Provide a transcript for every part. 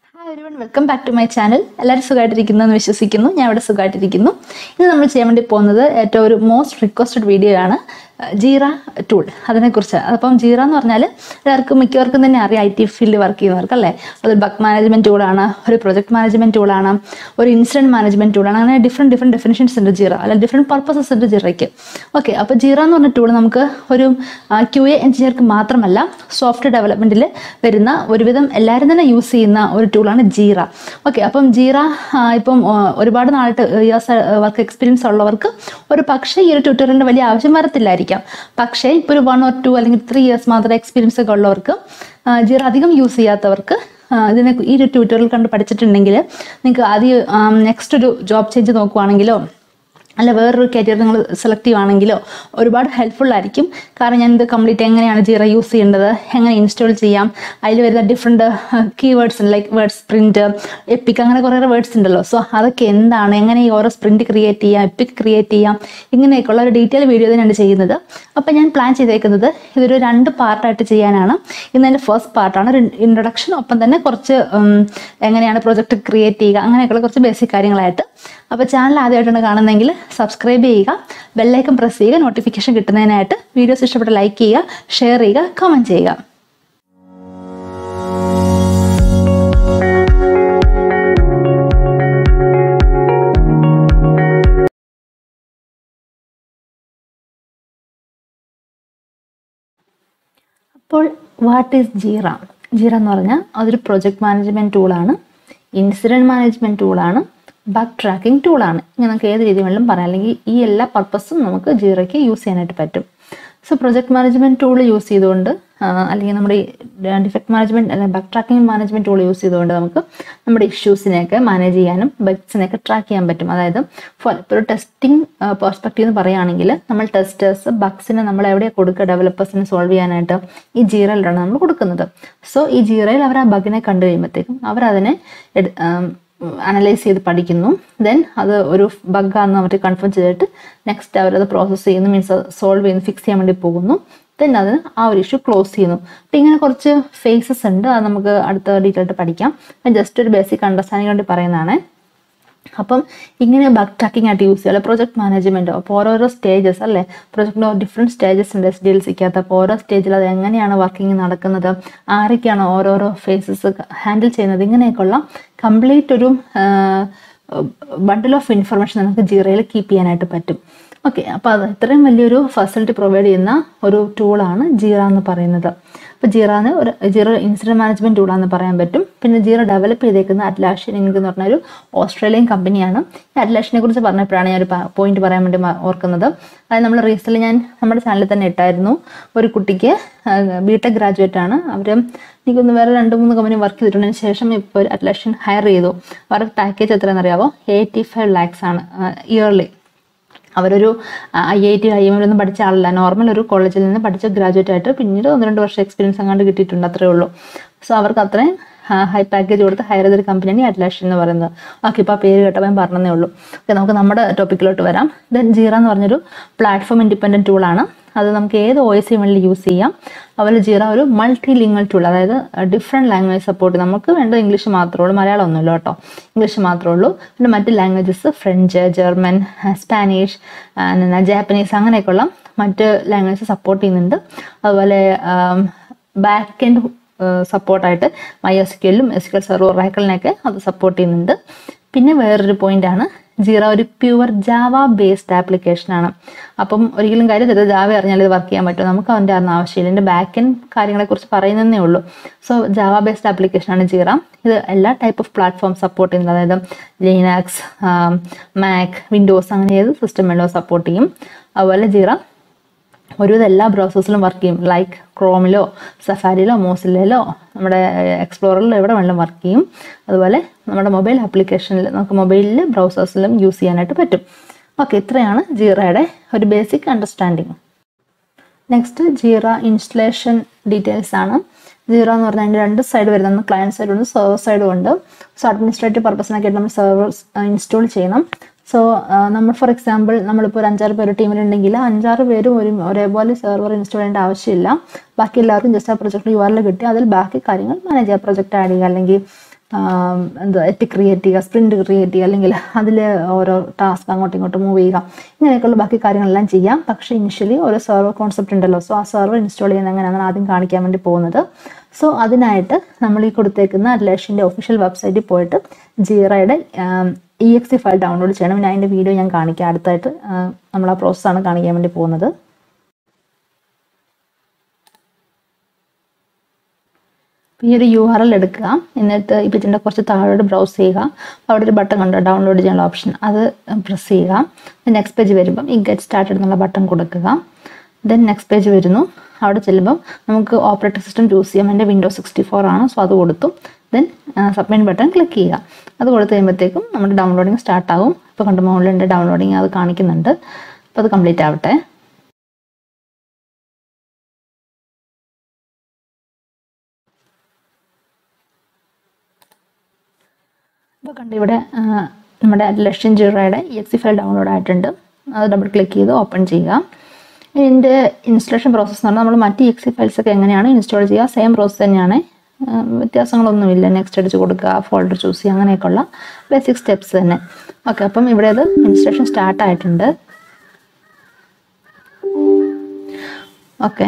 Hi everyone welcome back to my channel എല്ലാവരും സുഖമായിട്ടിരിക്കുന്നു എന്ന് വിശ്വസിക്കുന്നു ഞാൻ ഇവിടെ സുഖമായിട്ടിരിക്കുന്നു ഇന്ന് നമ്മൾ ചെയ്യാൻ വേണ്ടി പോകുന്നത് ഏറ്റവും ഒരു മോസ്റ്റ് റിക്വസ്റ്റഡ് വീഡിയോ ആണ് ജീറ ടൂൾ അതിനെക്കുറിച്ച് അപ്പം ജീറ എന്ന് പറഞ്ഞാൽ എല്ലാവർക്കും മിക്കവർക്കും തന്നെ അറിയാം ഐ ടി ഫീൽഡിൽ വർക്ക് ചെയ്യുന്നവർക്ക് അല്ലേ അതൊരു ബഗ് മാനേജ്മെൻറ്റ് ടൂളാണ് ഒരു പ്രൊജക്ട് മാനേജ്മെൻറ്റ് ടൂളാണ് ഒരു ഇൻസിഡൻറ്റ് മാനേജ്മെൻറ്റ് ടൂളാണ് അങ്ങനെ ഡിഫറെൻറ്റ് ഡിഫറെൻറ്റ് ഡെഫിനിഷൻസ് ഉണ്ട് ജീറ അല്ല ഡിഫറെൻറ്റ് പർപ്പസസ് ഉണ്ട് ജീറയ്ക്ക് ഓക്കെ അപ്പോൾ ജീറ എന്ന് പറഞ്ഞ ടൂൾ നമുക്ക് ഒരു ക്യു എ എഞ്ചിനീയർക്ക് മാത്രമല്ല സോഫ്റ്റ്വെയർ ഡെവലപ്മെൻറ്റിൽ വരുന്ന ഒരുവിധം എല്ലാവരും തന്നെ യൂസ് ചെയ്യുന്ന ഒരു ടൂളാണ് ജീറ ഓക്കെ അപ്പം ജീറ ആ, ഇപ്പം ആ, ഒരുപാട് നാളായിട്ട് ഇയേഴ്സ് വർക്ക് എക്സ്പീരിയൻസ് ഉള്ളവർക്ക് ഒരു പക്ഷേ ഈ ഒരു ട്യൂട്ടോറിയലിൻ്റെ വലിയ ആവശ്യം വരത്തില്ലായിരിക്കാം പക്ഷേ ഇപ്പോൾ ഒരു വൺ ഓർ ടു അല്ലെങ്കിൽ ത്രീ ഇയേഴ്സ് മാത്രം എക്സ്പീരിയൻസ് ഒക്കെ ഉള്ളവർക്ക് ആ, ജീറ അധികം യൂസ് ചെയ്യാത്തവർക്ക് ആ, ഇതിനെ ഈ ഒരു ട്യൂട്ടോറിയൽ കണ്ട് പഠിച്ചിട്ടുണ്ടെങ്കിൽ നിങ്ങൾക്ക് ആദ്യം നെക്സ്റ്റ് ഒരു ജോബ് ചേഞ്ച് നോക്കുവാണെങ്കിലോ അല്ല വേറൊരു കരിയർ നിങ്ങൾ സെലക്ട് ചെയ്യുവാണെങ്കിലോ ഒരുപാട് ഹെൽപ്ഫുൾ ആയിരിക്കും കാരണം ഞാൻ ഇത് കംപ്ലീറ്റ് എങ്ങനെയാണ് ജീറ യൂസ് ചെയ്യേണ്ടത് എങ്ങനെ ഇൻസ്റ്റാൾ ചെയ്യാം അതിൽ വരുന്ന ഡിഫറെൻറ്റ് കീവേഡ്സ് ഉണ്ട് ലൈക്ക് വേർഡ് സ്പ്രിൻറ്റ് എപ്പിക് അങ്ങനെ കുറേ വേർഡ്സ് ഉണ്ടല്ലോ സോ അതൊക്കെ എന്താണ് എങ്ങനെ ഈ ഓരോ സ്പ്രിൻറ്റ് ക്രിയേറ്റ് ചെയ്യാം എപ്പിക് ക്രിയേറ്റ് ചെയ്യാം ഇങ്ങനെയൊക്കെയുള്ള ഒരു ഡീറ്റെയിൽ വീഡിയോ തന്നെയാണ് ചെയ്യുന്നത് അപ്പോൾ ഞാൻ പ്ലാൻ ചെയ്തേക്കുന്നത് ഇതൊരു രണ്ട് പാർട്ടായിട്ട് ചെയ്യാനാണ് ഇന്ന് എൻ്റെ ഫസ്റ്റ് പാർട്ടാണ് ഒരു ഇൻട്രൊഡക്ഷൻ ഒപ്പം തന്നെ കുറച്ച് ഉം, എങ്ങനെയാണ് പ്രൊജക്റ്റ് ക്രിയേറ്റ് ചെയ്യുക അങ്ങനെയൊക്കെയുള്ള കുറച്ച് ബേസിക് കാര്യങ്ങളായിട്ട് അപ്പോൾ ചാനൽ ആദ്യമായിട്ടാണ് കാണുന്നതെങ്കിൽ സബ്സ്ക്രൈബ് ചെയ്യുക ബെല്ലൈക്കൺ പ്രസ് ചെയ്യുക നോട്ടിഫിക്കേഷൻ കിട്ടുന്നതിനായിട്ട് വീഡിയോസ് ഇഷ്ടപ്പെട്ട ലൈക്ക് ചെയ്യുക ഷെയർ ചെയ്യുക കമൻറ്റ് ചെയ്യുക അപ്പോൾ വാട്ട് ഈസ് ജീറ ജീറ എന്ന് പറഞ്ഞാൽ അതൊരു പ്രൊജക്ട് മാനേജ്മെൻറ്റ് ടൂളാണ് ഇൻസിഡൻറ്റ് മാനേജ്മെൻറ്റ് ടൂളാണ് ബഗ് ട്രാക്കിംഗ് ടൂളാണ് ഇങ്ങനെ നമുക്ക് ഏത് രീതി വേണമെങ്കിലും പറയാം അല്ലെങ്കിൽ ഈ എല്ലാ പർപ്പസും നമുക്ക് ജീറയ്ക്ക് യൂസ് ചെയ്യാനായിട്ട് പറ്റും so project management tool use ചെയ്തുകൊണ്ട് ആ, അല്ലെങ്കിൽ നമ്മുടെ ഡിഫക്ട് മാനേജ്മെൻറ്റ് അല്ലെങ്കിൽ bug tracking management tool use ചെയ്തുകൊണ്ട് നമുക്ക് നമ്മുടെ ഇഷ്യൂസിനെയൊക്കെ മാനേജ് ചെയ്യാനും ബഗ്സിനെയൊക്കെ ട്രാക്ക് ചെയ്യാൻ പറ്റും അതായത് ഫോർ ഇപ്പോൾ ഒരു ടെസ്റ്റിംഗ് പെർസ്പെക്റ്റീവ് എന്ന് പറയുകയാണെങ്കിൽ നമ്മൾ ടെസ്റ്റേഴ്സ് ബഗ്സിനെ നമ്മൾ എവിടെയാണ് കൊടുക്കുക ഡെവലപ്പേഴ്സിനെ സോൾവ് ചെയ്യാനായിട്ട് ഈ ജീറയിലാണ് നമ്മൾ കൊടുക്കുന്നത് സോ ഈ ജീറയിൽ അവർ ആ ബഗിനെ കണ്ടു കഴിയുമ്പോഴത്തേക്കും അവരതിനെ എടു- ആം, അനലൈസ് ചെയ്ത് പഠിക്കുന്നു ദെൻ അത് ഒരു ബഗ്ഗാന്ന് അവർ കൺഫേം ചെയ്തിട്ട് നെക്സ്റ്റ് അവരത് പ്രോസസ്സ് ചെയ്യുന്നു മീൻസ് സോൾവ് ചെയ്യുന്നു ഫിക്സ് ചെയ്യാൻ വേണ്ടി പോകുന്നു ദെൻ അതിന് ആ ഒരു ഇഷ്യൂ ക്ലോസ് ചെയ്യുന്നു അപ്പം ഇങ്ങനെ കുറച്ച് ഫേസസ് ഉണ്ട് അത് നമുക്ക് അടുത്ത ഡീറ്റെയിൽ ആയിട്ട് പഠിക്കാം ജസ്റ്റ് ഒരു ബേസിക് അണ്ടർസ്റ്റാൻഡിങ് വേണ്ടി പറയുന്നതാണ് അപ്പം ഇങ്ങനെ ബഗ് ട്രാക്കിംഗ് ആയിട്ട് യൂസ് ചെയ്യുക പ്രൊജക്ട് മാനേജ്മെൻറ്റ് അപ്പോൾ ഓരോരോ സ്റ്റേജസ് അല്ലേ പ്രൊജക്റ്റിൻ്റെ ഡിഫറെൻറ്റ് സ്റ്റേജസ് ഉണ്ട് എസ് ഡി എൽ സിക്കകത്ത് അപ്പോൾ ഓരോ സ്റ്റേജിൽ അത് എങ്ങനെയാണ് വർക്കിംഗ് നടക്കുന്നത് ആരൊക്കെയാണ് ഓരോരോ ഫേസസ് ഹാൻഡിൽ ചെയ്യുന്നത് ഇങ്ങനെയൊക്കെയുള്ള കംപ്ലീറ്റ് ഒരു ബണ്ടിൽ ഓഫ് ഇൻഫർമേഷൻ നമുക്ക് ജീറയിൽ കീപ്പ് ചെയ്യാനായിട്ട് പറ്റും ഓക്കെ അപ്പോൾ അത് ഇത്രയും വലിയൊരു ഫെസിലിറ്റി പ്രൊവൈഡ് ചെയ്യുന്ന ഒരു ടൂളാണ് ജീറ എന്ന് പറയുന്നത് അപ്പോൾ ജീറാന്ന് ഒരു ജീറ ഇൻസിഡൻറ്റ് മാനേജ്മെൻറ്റ് ടൂളാന്ന് പറയാൻ പറ്റും പിന്നെ ജീറ ഡെവലപ്പ് ചെയ്തേക്കുന്ന അറ്റ്ലാഷൻ ഇങ്ക് എന്ന് പറഞ്ഞ ഒരു ഓസ്ട്രേലിയൻ കമ്പനിയാണ് ഈ അറ്റ്ലാഷനെ കുറിച്ച് പറഞ്ഞപ്പോഴാണ് ഞാൻ ഒരു പോയിന്റ് പറയാൻ വേണ്ടി മ- ഓർക്കുന്നത് അതായത് നമ്മൾ റീസെൻ്റ് ഞാൻ നമ്മുടെ ചാനലിൽ തന്നെ ഇട്ടായിരുന്നു ഒരു കുട്ടിക്ക് ബിടെക് ഗ്രാജുവേറ്റ് ആണ് അവർ എനിക്കൊന്ന് വേറെ രണ്ട് മൂന്ന് കമ്പനി വർക്ക് ചെയ്തിട്ടുണ്ടതിന് ശേഷം ഇപ്പോൾ ഒരു അറ്റ്ലാഷൻ ഹയർ ചെയ്തു അവരുടെ പാക്കേജ് എത്രയാണെന്ന് അറിയാമോ എയ്റ്റി ഫൈവ് ലാക്സ് ആണ് ഇയർലി അവരൊരു I I T I M ഒന്നും പഠിച്ച ആളല്ല നോർമൽ ഒരു കോളേജിൽ നിന്ന് പഠിച്ച ഗ്രാജുവേറ്റ് ആയിട്ട് പിന്നീട് ഒന്ന് രണ്ട് വർഷം എക്സ്പീരിയൻസ് അങ്ങാണ്ട് കിട്ടിയിട്ടുണ്ട് അത്രേ ഉള്ളൂ സോ അവർക്ക് അത്രയും ഹൈ പാക്കേജ് കൊടുത്ത് ഹയർ ചെയ്തൊരു കമ്പനിയാണ് അറ്റ്ലാഷൻ എന്ന് പറയുന്നത് ഓക്കെ ഇപ്പോൾ ആ പേര് കേട്ടപ്പോൾ ഞാൻ പറഞ്ഞതേ ഉള്ളൂ ഓക്കെ നമുക്ക് നമ്മുടെ ടോപ്പിക്കിലോട്ട് വരാം ദെൻ ജീറ എന്ന് പറഞ്ഞൊരു പ്ലാറ്റ്ഫോം ഇൻഡിപെൻഡൻറ്റ് ടൂളാണ് അത് നമുക്ക് ഏത് ഒ എസ് വേണമെങ്കിലും യൂസ് ചെയ്യാം അതുപോലെ ജീറ ഒരു മൾട്ടി ലിംഗൽ ടൂൾ അതായത് ഡിഫറെൻറ്റ് ലാംഗ്വേജ് സപ്പോർട്ട് നമുക്ക് വേണ്ടത് ഇംഗ്ലീഷ് മാത്രമേ ഉള്ളൂ മലയാളം ഒന്നുമില്ല കേട്ടോ ഇംഗ്ലീഷ് മാത്രമേ ഉള്ളൂ പിന്നെ മറ്റ് languages French German Spanish Japanese അങ്ങനെയൊക്കെയുള്ള മറ്റ് ലാംഗ്വേജസ് സപ്പോർട്ട് ചെയ്യുന്നുണ്ട് അതുപോലെ ബാക്ക് എൻഡ് സപ്പോർട്ടായിട്ട് മൈ എസ് ക്യൂലും എസ് ക്യൽ സെർവർ റാക്കലിനെയൊക്കെ അത് സപ്പോർട്ട് ചെയ്യുന്നുണ്ട് പിന്നെ വേറൊരു പോയിന്റാണ് ജീറ ഒരു പ്യുവർ ജാവ ബേസ്ഡ് ആപ്ലിക്കേഷനാണ് അപ്പം ഒരിക്കലും കാര്യം ഇത് ജാവ അറിഞ്ഞാൽ ഇത് വർക്ക് ചെയ്യാൻ പറ്റും നമുക്ക് അതിൻ്റെ അറിഞ്ഞ ആവശ്യമില്ല എൻ്റെ ബാക്ക് എൻഡ് കാര്യങ്ങളെക്കുറിച്ച് പറയുന്നതേ ഉള്ളൂ സോ ജാവ ബേസ്ഡ് ആപ്ലിക്കേഷനാണ് ജീറ ഇത് എല്ലാ ടൈപ്പ് ഓഫ് പ്ലാറ്റ്ഫോം സപ്പോർട്ട് ചെയ്യുന്നത് അതായത് ലിനാക്സ് മാക് വിൻഡോസ് അങ്ങനെ ഏത് സിസ്റ്റം വേണോ സപ്പോർട്ട് ചെയ്യും അതുപോലെ ജീറ ഒരുവിധം എല്ലാ ബ്രൗസേഴ്സിലും വർക്ക് ചെയ്യും ലൈക്ക് ക്രോമിലോ സഫാരിയിലോ മോസിലയിലോ നമ്മുടെ എക്സ്പ്ലോററിലോ എവിടെ വേണമെങ്കിലും വർക്ക് ചെയ്യും അതുപോലെ നമ്മുടെ മൊബൈൽ ആപ്ലിക്കേഷനിൽ നമുക്ക് മൊബൈലിൽ ബ്രൗസേഴ്സിലും യൂസ് ചെയ്യാനായിട്ട് പറ്റും ഓക്കെ ഇത്രയാണ് ജീറയുടെ ഒരു basic understanding next Jira installation details ആണ് ജീറ എന്ന് പറഞ്ഞാൽ അതിൻ്റെ രണ്ട് സൈഡ് വരുന്നത് ക്ലയൻറ്റ് സൈഡും ഉണ്ട് സെർവർ സൈഡും ഉണ്ട് സോ അഡ്മിനിസ്ട്രേറ്റീവ് പർപ്പസിനൊക്കെ ആയിട്ട് നമ്മൾ സെർവർ ഇൻസ്റ്റാൾ ചെയ്യണം സോ നമ്മൾ ഫോർ എക്സാമ്പിൾ നമ്മളിപ്പോൾ ഒരു അഞ്ചാറ് പേര് ടീമിലുണ്ടെങ്കിൽ അഞ്ചാറ് പേരും ഒരു ഒരേപോലെ സെർവർ ഇൻസ്റ്റാൾ ചെയ്യേണ്ട ആവശ്യമില്ല ബാക്കി എല്ലാവർക്കും ജസ്റ്റ് ആ പ്രൊജക്ട് യു ആറിൽ കിട്ടി അതിൽ ബാക്കി കാര്യങ്ങൾ മാനേജ് ചെയ്യുക പ്രൊജക്ട് ആഡ് ചെയ്യുക അല്ലെങ്കിൽ എന്താ എപ്പിക് ക്രിയേറ്റ് ചെയ്യുക സ്പ്രിന്റ് ക്രിയേറ്റ് ചെയ്യുക അല്ലെങ്കിൽ അതിൽ ഓരോ ടാസ്ക് അങ്ങോട്ടും ഇങ്ങോട്ടും മൂവ് ചെയ്യുക ഇങ്ങനെയൊക്കെയുള്ള ബാക്കി കാര്യങ്ങളെല്ലാം ചെയ്യാം പക്ഷേ ഇനിഷ്യലി ഒരു സെർവർ കോൺസെപ്റ്റ് ഉണ്ടല്ലോ സോ ആ സെർവർ ഇൻസ്റ്റാൾ ചെയ്യുന്നത് എങ്ങനെയാണ് ആദ്യം കാണിക്കാൻ വേണ്ടി പോകുന്നത് സോ അതിനായിട്ട് നമ്മൾ ഈ കൊടുത്തേക്കുന്ന അഡ്ലേഷിൻ്റെ ഒഫീഷ്യൽ വെബ്സൈറ്റിൽ പോയിട്ട് ജീറയുടെ ഇ എക്സ് ഫയൽ ഡൗൺലോഡ് ചെയ്യണം പിന്നെ അതിൻ്റെ വീഡിയോ ഞാൻ കാണിക്കാം അടുത്തായിട്ട് നമ്മൾ ആ പ്രോസസ്സാണ് കാണിക്കാൻ വേണ്ടി പോകുന്നത് ഈ ഒരു യു ആർ എൽ എടുക്കുക എന്നിട്ട് ഈ പിച്ചിൻ്റെ കുറച്ച് താഴോട്ട് ബ്രൗസ് ചെയ്യുക അവിടെ ഒരു ബട്ടൺ കണ്ടോ ഡൗൺലോഡ് ചെയ്യാനുള്ള ഓപ്ഷൻ അത് പ്രസ് ചെയ്യുക നെക്സ്റ്റ് പേജ് വരുമ്പം ഈ ഗെറ്റ് സ്റ്റാർട്ടഡ് എന്നുള്ള ബട്ടൺ കൊടുക്കുക ദെൻ നെക്സ്റ്റ് പേജ് വരുന്നു അവിടെ ചെല്ലുമ്പം നമുക്ക് ഓപ്പറേറ്റിംഗ് സിസ്റ്റം ചൂസ് ചെയ്യാം എൻ്റെ വിൻഡോസ് സിക്സ്റ്റി ഫോർ ആണ് സോ അത് കൊടുത്തു ദെൻ സബ്മിറ്റ് ബട്ടൺ ക്ലിക്ക് ചെയ്യുക അത് കൊടുത്തു കഴിയുമ്പോഴത്തേക്കും നമ്മുടെ ഡൗൺലോഡിങ് സ്റ്റാർട്ട് ആകും ഇപ്പോൾ കണ്ട് മുകളിലുണ്ട് ഡൗൺലോഡിങ് അത് കാണിക്കുന്നുണ്ട് അപ്പോൾ അത് കംപ്ലീറ്റ് ആവട്ടെ ഇപ്പോൾ കണ്ട് ഇവിടെ നമ്മുടെ ലക്ഷ്യൻ ജീറോയുടെ ഇ എക്സി ഫയൽ ഡൗൺലോഡ് ആയിട്ടുണ്ട് അത് ഡബിൾ ക്ലിക്ക് ചെയ്ത് ഓപ്പൺ ചെയ്യുക ഇതിൻ്റെ ഇൻസ്റ്റലേഷൻ പ്രോസസ്സ് എന്ന് പറഞ്ഞാൽ നമ്മൾ മറ്റ് ഇ എക്സി ഫയൽസ് ഒക്കെ എങ്ങനെയാണ് ഇൻസ്റ്റാൾ ചെയ്യുക സെയിം പ്രോസസ്സ് തന്നെയാണ് വ്യത്യാസങ്ങളൊന്നുമില്ല നെക്സ്റ്റ് അടിച്ച് കൊടുക്കുക ഫോൾഡർ ചൂസ് ചെയ്യുക അങ്ങനെയൊക്കെയുള്ള ബേസിക് സ്റ്റെപ്സ് തന്നെ ഓക്കെ അപ്പം ഇവിടെ അത് ഇൻസ്റ്റലേഷൻ സ്റ്റാർട്ട് ആയിട്ടുണ്ട് ഓക്കെ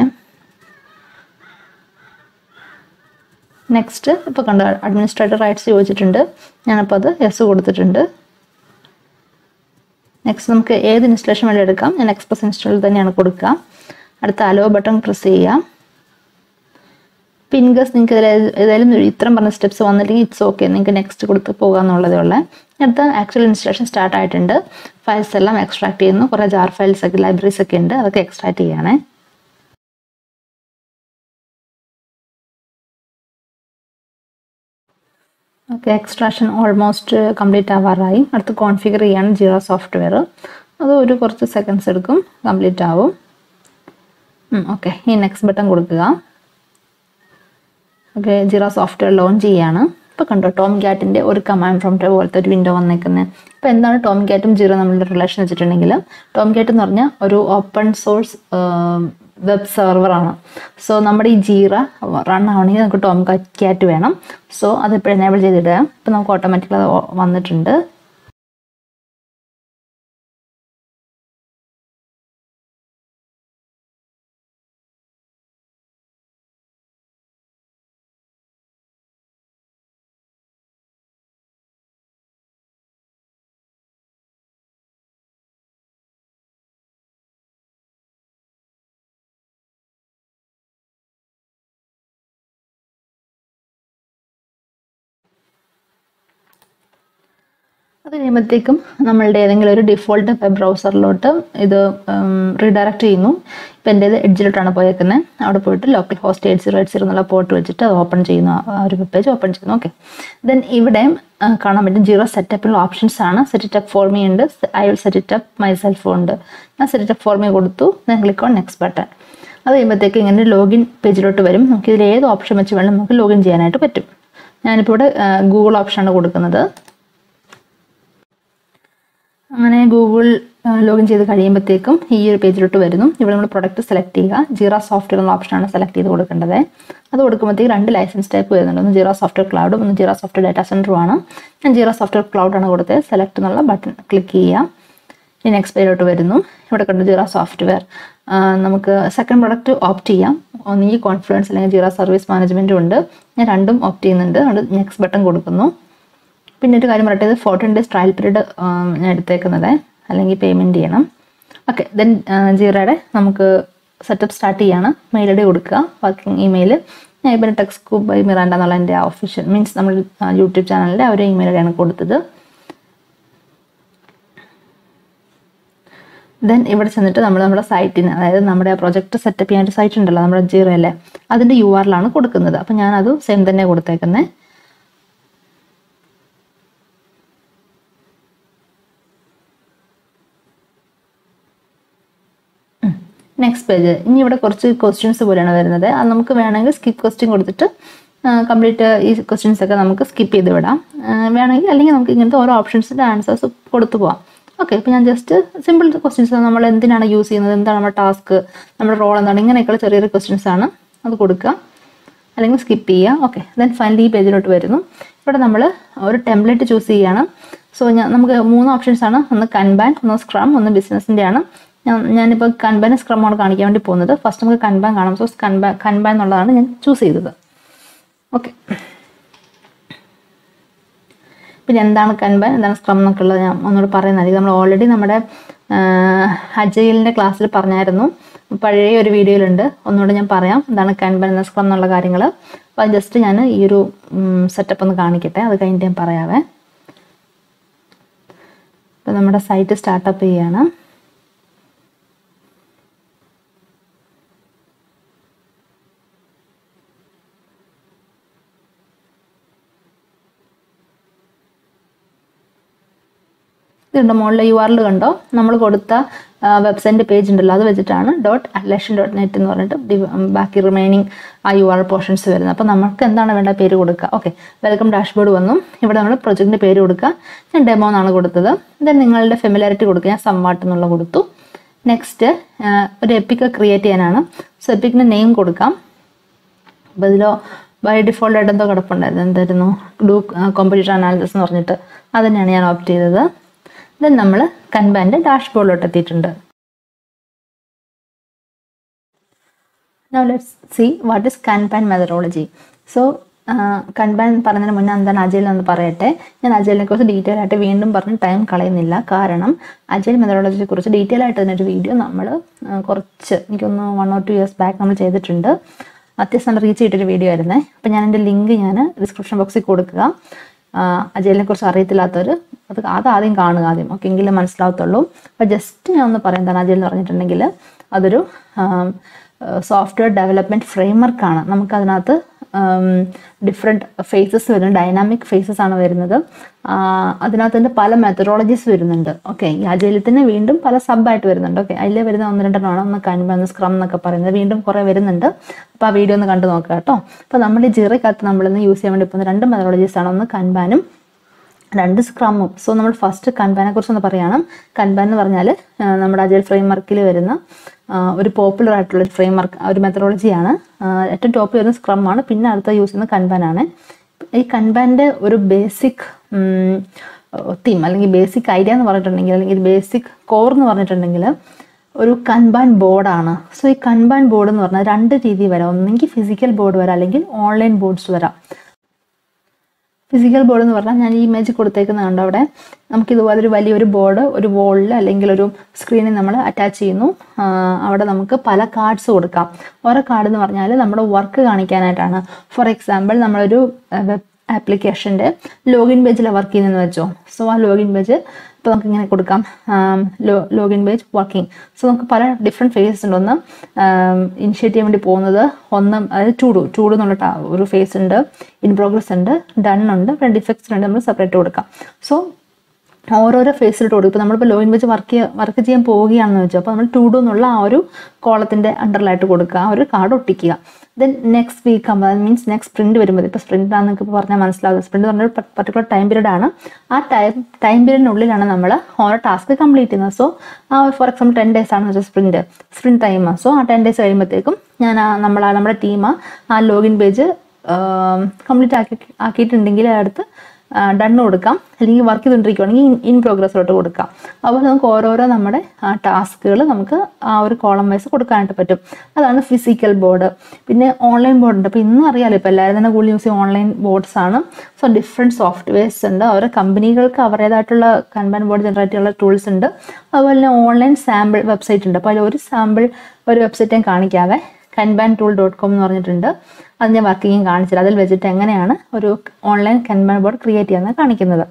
നെക്സ്റ്റ് ഇപ്പോൾ കണ്ട അഡ്മിനിസ്ട്രേറ്റർ റൈറ്റ്സ് ചോദിച്ചിട്ടുണ്ട് ഞാനപ്പോൾ അത് എസ് കൊടുത്തിട്ടുണ്ട് നെക്സ്റ്റ് നമുക്ക് ഏത് ഇൻസ്റ്റലേഷൻ വേണ്ടി എടുക്കാം ഞാൻ എക്സ്പ്രസ് ഇൻസ്റ്റാളിൽ തന്നെയാണ് കൊടുക്കുക അടുത്ത അലോ ബട്ടൺ പ്രസ് ചെയ്യാം പിൻഗസ് നിങ്ങൾക്ക് ഇതിൽ ഏതായാലും ഇത്രയും പറഞ്ഞ സ്റ്റെപ്സ് വന്നില്ലെങ്കിൽ ഇറ്റ്സ് ഓക്കെ നിങ്ങൾക്ക് നെക്സ്റ്റ് കൊടുത്ത് പോകാമെന്നുള്ളതേ ഉള്ളേ അടുത്ത ആക്ച്വൽ ഇൻസ്റ്റലേഷൻ സ്റ്റാർട്ട് ആയിട്ടുണ്ട് ഫയൽസ് എല്ലാം എക്സ്ട്രാക്ട് ചെയ്യുന്നു കുറേ ജാർ ഫയൽസ് ഒക്കെ ലൈബ്രറീസ് ഒക്കെ ഉണ്ട് അതൊക്കെ എക്സ്ട്രാക്ട് ചെയ്യണേ ഓക്കെ എക്സ്ട്രാക്ഷൻ ഓൾമോസ്റ്റ് കംപ്ലീറ്റ് ആവാറായി അടുത്ത് കോൺഫിഗർ ചെയ്യാണ് ജിറോ സോഫ്റ്റ്വെയർ അത് ഒരു കുറച്ച് സെക്കൻഡ്സ് എടുക്കും കംപ്ലീറ്റ് ആവും ഓക്കെ ഈ നെക്സ്റ്റ് ബട്ടൺ കൊടുക്കുക ഓക്കെ ജിറോ സോഫ്റ്റ്വെയർ ലോഞ്ച് ചെയ്യാണ് ഇപ്പോൾ കണ്ടോ ടോം ക്യാറ്റിൻ്റെ ഒരു കമാൻഡ് പ്രോംപ്റ്റ് പോലത്തെ ഒരു വിൻഡോ വന്നേക്കുന്നത് ഇപ്പോൾ എന്താണ് ടോം ക്യാറ്റും ജീറോ നമ്മളുടെ റിലേഷൻ വെച്ചിട്ടുണ്ടെങ്കിൽ ടോം ക്യാറ്റ് എന്ന് പറഞ്ഞാൽ ഒരു ഓപ്പൺ സോഴ്സ് വെബ് സെർവറാണ് സോ നമ്മുടെ ഈ ജീറ റൺ ആവണമെങ്കിൽ നമുക്ക് ടോം ക്യാറ്റ് വേണം സോ അത് ഇപ്പോൾ എനേബിൾ ചെയ്തിടുക ഇപ്പോൾ നമുക്ക് ഓട്ടോമാറ്റിക്കലി അത് വന്നിട്ടുണ്ട് അത് കഴിയുമ്പോഴത്തേക്കും നമ്മളുടെ ഏതെങ്കിലും ഒരു ഡിഫോൾട്ട് വെബ് ബ്രൗസറിലോട്ട് ഇത് റീഡയറക്റ്റ് ചെയ്യുന്നു ഇപ്പം എൻ്റെ ഇത് എഡ്ജിലോട്ടാണ് പോയേക്കുന്നത് അവിടെ പോയിട്ട് local host eight zero eight zero എന്നുള്ള പോർട്ട് വെച്ചിട്ട് അത് ഓപ്പൺ ചെയ്യുന്നു ആ ഒരു വെബ് പേജ് ഓപ്പൺ ചെയ്യുന്നു ഓക്കെ ദെൻ ഇവിടെ കാണാൻ പറ്റും ജീറോ സെറ്റപ്പിലുള്ള ഓപ്ഷൻസ് ആണ് set it up for me ഉണ്ട് I will set it up myself ഉണ്ട് ഞാൻ set it up for me കൊടുത്തു then click on next button അത് കഴിയുമ്പോഴത്തേക്ക് ഇങ്ങനെ ലോഗിൻ പേജിലോട്ട് വരും നമുക്ക് ഇതിൽ ഏത് ഓപ്ഷൻ വെച്ച് വേണം നമുക്ക് ലോഗിൻ ചെയ്യാനായിട്ട് പറ്റും ഞാനിപ്പോൾ ഇവിടെ ഗൂഗിൾ ഓപ്ഷനാണ് കൊടുക്കുന്നത് അങ്ങനെ ഗൂഗിൾ ലോഗിൻ ചെയ്ത് കഴിയുമ്പോഴത്തേക്കും ഈ ഒരു പേജിലോട്ട് വരുന്നു ഇവിടെ നമ്മൾ പ്രൊഡക്റ്റ് സെലക്ട് ചെയ്യുക ജീറ സോഫ്റ്റ്വെയർ എന്ന ഓപ്ഷനാണ് സെലക്ട് ചെയ്ത് കൊടുക്കേണ്ടത് അത് കൊടുക്കുമ്പോഴത്തേക്ക് രണ്ട് ലൈസൻസ് ടൈപ്പ് വരുന്നുണ്ട് ഒന്ന് ജീറ സോഫ്റ്റ്വെയർ ക്ലൗഡും ഒന്ന് ജീറ സോഫ്റ്റ്വെയർ ഡാറ്റാ സെൻറ്ററും ആണ് ഞാൻ ജീറ സോഫ്റ്റ്വെയർ ക്ലൗഡാണ് കൊടുത്തത് സെലക്ട് എന്നുള്ള ബട്ടൺ ക്ലിക്ക് ചെയ്യുക ഇനി നെക്സ്റ്റ് പേജിലോട്ട് വരുന്നു ഇവിടെ കണ്ടു ജീറ സോഫ്റ്റ്വെയർ നമുക്ക് സെക്കൻഡ് പ്രൊഡക്റ്റ് ഓപ്റ്റ് ചെയ്യാം ഒന്നുകിൽ കോൺഫിഡൻസ് അല്ലെങ്കിൽ ജീറ സർവീസ് മാനേജ്മെൻറ്റും ഉണ്ട് ഞാൻ രണ്ടും ഓപ്റ്റ് ചെയ്യുന്നുണ്ട് അതുകൊണ്ട് നെക്സ്റ്റ് ബട്ടൺ കൊടുക്കുന്നു പിന്നെ ഒരു കാര്യം പറയട്ടെ ഇത് ഫോർട്ടീൻ ഡേയ്സ് ട്രയൽ പീരീഡ് ഞാൻ എടുത്തേക്കുന്നത് അല്ലെങ്കിൽ പേയ്മെൻറ്റ് ചെയ്യണം ഓക്കെ ദെൻ ജീറയുടെ നമുക്ക് സെറ്റപ്പ് സ്റ്റാർട്ട് ചെയ്യാണ് മെയിൽ ഐ ഡി കൊടുക്കുക വർക്കിംഗ് ഇമെയിൽ ഞാൻ ഇപ്പം ടെക്സ് ബൈ മിറാൻഡ എന്നുള്ള എൻ്റെ ഒഫീഷ്യൽ മീൻസ് നമ്മൾ യൂട്യൂബ് ചാനലിൻ്റെ ഒരു ഇമെയിൽ ഐ ഡിയാണ് കൊടുത്തത് ദെൻ ഇവിടെ ചെന്നിട്ട് നമ്മൾ നമ്മുടെ സൈറ്റിന് അതായത് നമ്മുടെ പ്രൊജക്റ്റ് സെറ്റപ്പ് ചെയ്യാൻ സൈറ്റ് ഉണ്ടല്ലോ നമ്മുടെ ജീറോയിലെ അതിൻ്റെ യു ആറിലാണ് കൊടുക്കുന്നത് അപ്പം ഞാനത് സെയിം തന്നെ കൊടുത്തേക്കുന്നത് നെക്സ്റ്റ് പേജ് ഇനി ഇവിടെ കുറച്ച് ക്വസ്റ്റ്യൻസ് പോലെയാണ് വരുന്നത് അത് നമുക്ക് വേണമെങ്കിൽ സ്കിപ്പ് ക്വസ്റ്റ്യൻ കൊടുത്തിട്ട് കംപ്ലീറ്റ് ഈ ക്വസ്റ്റ്യൻസ് ഒക്കെ നമുക്ക് സ്കിപ്പ് ചെയ്ത് വിടാം വേണമെങ്കിൽ അല്ലെങ്കിൽ നമുക്ക് ഇങ്ങനത്തെ ഓരോ ഓപ്ഷൻസിൻ്റെ ആൻസേഴ്സ് കൊടുത്തു പോവാം ഓക്കെ ഇപ്പോൾ ഞാൻ ജസ്റ്റ് സിമ്പിൾ ക്വസ്റ്റ്യൻസ് നമ്മൾ എന്തിനാണ് യൂസ് ചെയ്യുന്നത് എന്താണ് നമ്മുടെ ടാസ്ക് നമ്മുടെ റോൾ എന്താണ് ഇങ്ങനെയൊക്കെയുള്ള ചെറിയ ചെറിയ ക്വസ്റ്റ്യൻസ് ആണ് അത് കൊടുക്കുക അല്ലെങ്കിൽ സ്കിപ്പ് ചെയ്യുക ഓക്കെ ദെൻ ഫൈനലി ഈ പേജിലോട്ട് വരുന്നു ഇവിടെ നമ്മൾ ഒരു ടെംപ്ലേറ്റ് ചൂസ് ചെയ്യുകയാണ് സോ ഞാൻ നമുക്ക് മൂന്ന് ഓപ്ഷൻസ് ആണ് ഒന്ന് കൻബാൻ ഒന്ന് സ്ക്രം ഒന്ന് ബിസിനസിൻ്റെ ആണ് ഞാൻ ഞാനിപ്പോൾ കൻബാൻ സ്ക്രമാണ് കാണിക്കാൻ വേണ്ടി പോകുന്നത് ഫസ്റ്റ് നമുക്ക് കൻബാൻ കാണാം സോ കൻബാൻ കൻബാൻ എന്നുള്ളതാണ് ഞാൻ ചൂസ് ചെയ്തത് ഓക്കെ പിന്നെ എന്താണ് കൻബാൻ എന്താണ് സ്ക്രം എന്നൊക്കെ ഉള്ളത് ഞാൻ ഒന്നുകൂടെ പറയുന്നതായിരിക്കും നമ്മൾ ഓൾറെഡി നമ്മുടെ അജയിലിൻ്റെ ക്ലാസ്സിൽ പറഞ്ഞായിരുന്നു പഴയ ഒരു വീഡിയോയിലുണ്ട് ഒന്നുകൂടെ ഞാൻ പറയാം എന്താണ് കൻബാൻ എന്ന സ്ക്രം എന്നുള്ള കാര്യങ്ങൾ അപ്പോൾ അത് ജസ്റ്റ് ഞാൻ ഈ ഒരു സെറ്റപ്പ് ഒന്ന് കാണിക്കട്ടെ അത് കഴിഞ്ഞിട്ട് ഞാൻ പറയാവേ അപ്പോൾ നമ്മുടെ സൈറ്റ് സ്റ്റാർട്ടപ്പ് ചെയ്യാണ് ഇതുണ്ട് മുകളിൽ യു ആറിൽ കണ്ടോ നമ്മൾ കൊടുത്ത വെബ്സൈറ്റിൻ്റെ പേജ് ഉണ്ടല്ലോ അത് വെച്ചിട്ടാണ് ഡോട്ട് അലക്ഷൻ ഡോട്ട് നെറ്റ് എന്ന് പറഞ്ഞിട്ട് div- ഉം, ബാക്കി റിമൈനിങ് ആ യു ആർ പോർഷൻസ് വരുന്നത് അപ്പോൾ നമുക്ക് എന്താണ് വേണ്ട പേര് കൊടുക്കുക ഓക്കെ വെൽക്കം ഡാഷ്ബോർഡ് വന്നു ഇവിടെ നമ്മൾ പ്രൊജക്റ്റിൻ്റെ പേര് കൊടുക്കുക ഞാൻ ഡെമോ എന്നാണ് കൊടുത്തത് ദെൻ നിങ്ങളുടെ ഫെമിലാരിറ്റി കൊടുക്കുക ഞാൻ സംവാട്ട് എന്നുള്ള കൊടുത്തു നെക്സ്റ്റ് ഒരു എപ്പിക്ക് ക്രിയേറ്റ് ചെയ്യാനാണ് സോ എപ്പിക്കിൻ്റെ നെയിം കൊടുക്കാം അപ്പോൾ ഇതിലോ ബൈ ഡിഫോൾട്ട് ആയിട്ട് എന്തോ കിടപ്പുണ്ടായിരുന്നു എന്തായിരുന്നു ഡു കോമ്പറ്റീഷൻ അനാലിസിസ് എന്ന് പറഞ്ഞിട്ട് അത് തന്നെയാണ് ഞാൻ ഓപ്റ്റ് ചെയ്തത് ദെൻ നമ്മൾ കൻബാൻ്റെ ഡാഷ്ബോർഡിലോട്ട് എത്തിയിട്ടുണ്ട് Now let's see what is Kanban methodology. So കൺബാൻ പറഞ്ഞതിന് മുന്നേ എന്താണ് അജയിൽ എന്ന് പറയട്ടെ ഞാൻ അജയിലിനെ കുറിച്ച് ഡീറ്റെയിൽ ആയിട്ട് വീണ്ടും പറഞ്ഞ് ടൈം കളയുന്നില്ല കാരണം അജയിൽ മെത്തഡോളജിയെ കുറിച്ച് ഡീറ്റെയിൽ ആയിട്ട് തന്നെ ഒരു വീഡിയോ നമ്മൾ കുറച്ച് എനിക്കൊന്ന് one or two years back നമ്മൾ ചെയ്തിട്ടുണ്ട് അത്യാവശ്യം നല്ല റീച്ച് ചെയ്തിട്ടൊരു വീഡിയോ ആയിരുന്നേ അപ്പം ഞാൻ എൻ്റെ ലിങ്ക് ഞാൻ ഡിസ്ക്രിപ്ഷൻ ബോക്സിൽ കൊടുക്കുക അജയിലിനെ കുറിച്ച് അറിയത്തില്ലാത്തവർ അത് അത് ആദ്യം കാണുക ആദ്യം ഓക്കെ എങ്കിലും മനസ്സിലാവത്തുള്ളൂ അപ്പോൾ ജസ്റ്റ് ഞാൻ ഒന്ന് പറയാം എന്താണ് അജയിൽ എന്ന് പറഞ്ഞിട്ടുണ്ടെങ്കിൽ അതൊരു സോഫ്റ്റ്വെയർ ഡെവലപ്മെൻറ്റ് ഫ്രെയിംവർക്കാണ് നമുക്കതിനകത്ത് ഡിഫറെൻറ്റ് ഫേസസ് വരുന്നുണ്ട് ഡൈനാമിക് ഫേസസ് ആണ് വരുന്നത് ആ, അതിനകത്ത് തന്നെ പല മെത്തഡോളജീസ് വരുന്നുണ്ട് ഓക്കെ ഈ അജയിൽ തന്നെ വീണ്ടും പല സബായിട്ട് വരുന്നുണ്ട് ഓക്കെ അതിൽ വരുന്ന ഒന്ന് രണ്ടെണ്ണമാണ് ഒന്ന് കൻബ ഒന്ന് സ്ക്രം എന്നൊക്കെ പറയുന്നത് വീണ്ടും കുറേ വരുന്നുണ്ട് അപ്പോൾ ആ വീഡിയോ ഒന്ന് കണ്ടു നോക്കുക കേട്ടോ അപ്പോൾ നമ്മൾ ഈ ജിറയ്ക്കകത്ത് നമ്മളിന്ന് യൂസ് ചെയ്യാൻ വേണ്ടി പോകുന്ന രണ്ട് മെത്തഡോളജീസ് ആണ് ഒന്ന് കൻബാനും രണ്ട് സ്ക്രമും സോ നമ്മൾ ഫസ്റ്റ് കൻബാനെ കുറിച്ച് ഒന്ന് പറയണം കൻബാൻ എന്ന് പറഞ്ഞാൽ നമ്മുടെ അജൽ ഫ്രെയിം വർക്കിൽ വരുന്ന ആ, ഒരു പോപ്പുലർ ആയിട്ടുള്ള ഒരു ഫ്രെയിം വർക്ക് ഒരു മെത്തഡോളജിയാണ് ഏറ്റവും ടോപ്പ് വരുന്ന സ്ക്രം ആണ് പിന്നെ അടുത്ത യൂസ് ചെയ്യുന്ന കൻബാൻ ആണ് ഈ കൻബാൻ്റെ ഒരു ബേസിക് തീം അല്ലെങ്കിൽ ബേസിക് ഐഡിയ എന്ന് പറഞ്ഞിട്ടുണ്ടെങ്കിൽ അല്ലെങ്കിൽ ബേസിക് കോർ എന്ന് പറഞ്ഞിട്ടുണ്ടെങ്കിൽ ഒരു കൻബാൻ ബോർഡാണ് സോ ഈ കൻബാൻ ബോർഡ് എന്ന് പറഞ്ഞാൽ രണ്ട് രീതി വരാം ഒന്നെങ്കിൽ ഫിസിക്കൽ ബോർഡ് വരാം അല്ലെങ്കിൽ ഓൺലൈൻ ബോർഡ്സ് വരാം ഫിസിക്കൽ ബോർഡ് എന്ന് പറഞ്ഞാൽ ഞാൻ ഈ ഇമേജ് കൊടുത്തേക്കുന്ന കണ്ടോ അവിടെ നമുക്ക് ഇതുപോലെ ഒരു വലിയൊരു ബോർഡ് ഒരു വോളിൽ അല്ലെങ്കിൽ ഒരു സ്ക്രീനിൽ നമ്മൾ അറ്റാച്ച് ചെയ്യുന്നു ആ, അവിടെ നമുക്ക് പല കാർഡ്സ് കൊടുക്കാം ഓരോ കാർഡ് എന്ന് പറഞ്ഞാൽ നമ്മുടെ വർക്ക് കാണിക്കാനായിട്ടാണ് ഫോർ എക്സാമ്പിൾ നമ്മളൊരു വെബ് ആപ്ലിക്കേഷൻ്റെ ലോഗിൻ പേജിൽ വർക്ക് ചെയ്യുന്നതെന്ന് വെച്ചോ സോ ആ ലോഗിൻ പേജ് ഇപ്പോൾ നമുക്ക് ഇങ്ങനെ കൊടുക്കാം ലോഗിൻ പേജ് വർക്കിംഗ് സോ നമുക്ക് പല ഡിഫറെൻറ്റ് ഫേസസ് ഉണ്ട് ഒന്ന് ഇനിഷ്യേറ്റ് ചെയ്യാൻ വേണ്ടി പോകുന്നത് ഒന്ന് അതായത് ടൂഡു ടൂഡു എന്നുള്ള ടാ- ഒരു ഫേസ് ഉണ്ട് ഇൻ പ്രോഗ്രസ് ഉണ്ട് ഡൺ ഉണ്ട് രണ്ട് ഡിഫക്ട്സ് ഉണ്ട് നമ്മൾ സെപ്പറേറ്റ് കൊടുക്കാം സോ ഓരോരോ ഫേസിലോട്ട് കൊടുക്കും ഇപ്പോൾ നമ്മളിപ്പോൾ ലോയിൻ വെച്ച് വർക്ക് വർക്ക് ചെയ്യാൻ പോവുകയാണെന്ന് വെച്ചോ അപ്പോൾ നമ്മൾ ടു ഡു എന്നുള്ള ആ ഒരു കോളത്തിൻ്റെ അണ്ടറിലായിട്ട് കൊടുക്കുക ആ ഒരു കാർഡ് ഒട്ടിക്കുക ദെൻ നെക്സ്റ്റ് വീക്ക് ആകുമ്പോൾ അത് മീൻസ് നെക്സ്റ്റ് സ്പ്രിന്റ് വരുമ്പോൾ ഇപ്പോൾ സ്പ്രിന്റ് ആണെന്ന് നിങ്ങൾക്ക് പറഞ്ഞാൽ മനസ്സിലാവും സ്പ്രിന്റ് പറഞ്ഞ ഒരു പർട്ടിക്കുലർ ടൈം പീരീഡ് ആണ് ആ ടൈം ടൈം പീരീഡിനുള്ളിലാണ് നമ്മൾ ഓരോ ടാസ്ക് കംപ്ലീറ്റ് ചെയ്യുന്നത് സോ ആ ഫോർ എക്സാമ്പിൾ ടെൻ ഡേയ്സ് ആണ് വെച്ചാൽ സ്പ്രിന്റ് സ്പ്രിന്റ് ടൈം സോ ആ ടെൻ ഡേയ്സ് കഴിയുമ്പോഴത്തേക്കും ഞാൻ ആ നമ്മൾ നമ്മുടെ ടീം ആ ലോഗിൻ പേജ് കംപ്ലീറ്റ് ആക്കി ആക്കിയിട്ടുണ്ടെങ്കിൽ അടുത്ത് ഡണ്ണ് കൊടുക്കാം അല്ലെങ്കിൽ വർക്ക് ചെയ്തുകൊണ്ടിരിക്കുകയാണെങ്കിൽ ഇൻ പ്രോഗ്രസ്സിലോട്ട് കൊടുക്കാം അപ്പോൾ നമുക്ക് ഓരോരോ നമ്മുടെ ടാസ്കുകൾ നമുക്ക് ആ ഒരു കോളം വൈസ് കൊടുക്കാനായിട്ട് പറ്റും അതാണ് ഫിസിക്കൽ ബോർഡ് പിന്നെ ഓൺലൈൻ ബോർഡ് ഉണ്ട് അപ്പോൾ ഇന്നും അറിയാലോ ഇപ്പോൾ എല്ലാവരും തന്നെ കൂടുതൽ യൂസ് ചെയ്യുന്ന ഓൺലൈൻ ബോർഡ്സ് ആണ് സോ ഡിഫറെൻറ്റ് സോഫ്റ്റ്വെയർസ് ഉണ്ട് ഓരോ കമ്പനികൾക്ക് അവരുടേതായിട്ടുള്ള കൺബാൻ ബോർഡ് ജനറേറ്റ് ചെയ്യാനുള്ള ടൂൾസ് ഉണ്ട് അതുപോലെ തന്നെ ഓൺലൈൻ സാമ്പിൾ വെബ്സൈറ്റ് ഉണ്ട് അപ്പോൾ അതിൽ ഒരു സാമ്പിൾ ഒരു വെബ്സൈറ്റ് ഞാൻ കാണിക്കാവേ കൻബാൻ ടൂൾ ഡോട്ട് കോം എന്ന് പറഞ്ഞിട്ടുണ്ട് അത് ഞാൻ വർക്കിംഗ് കാണിച്ചത് അതിൽ വെച്ചിട്ട് എങ്ങനെയാണ് ഒരു ഓൺലൈൻ കൻബാൻ ബോർഡ് ക്രിയേറ്റ് ചെയ്യാമെന്ന് കാണിക്കുന്നത്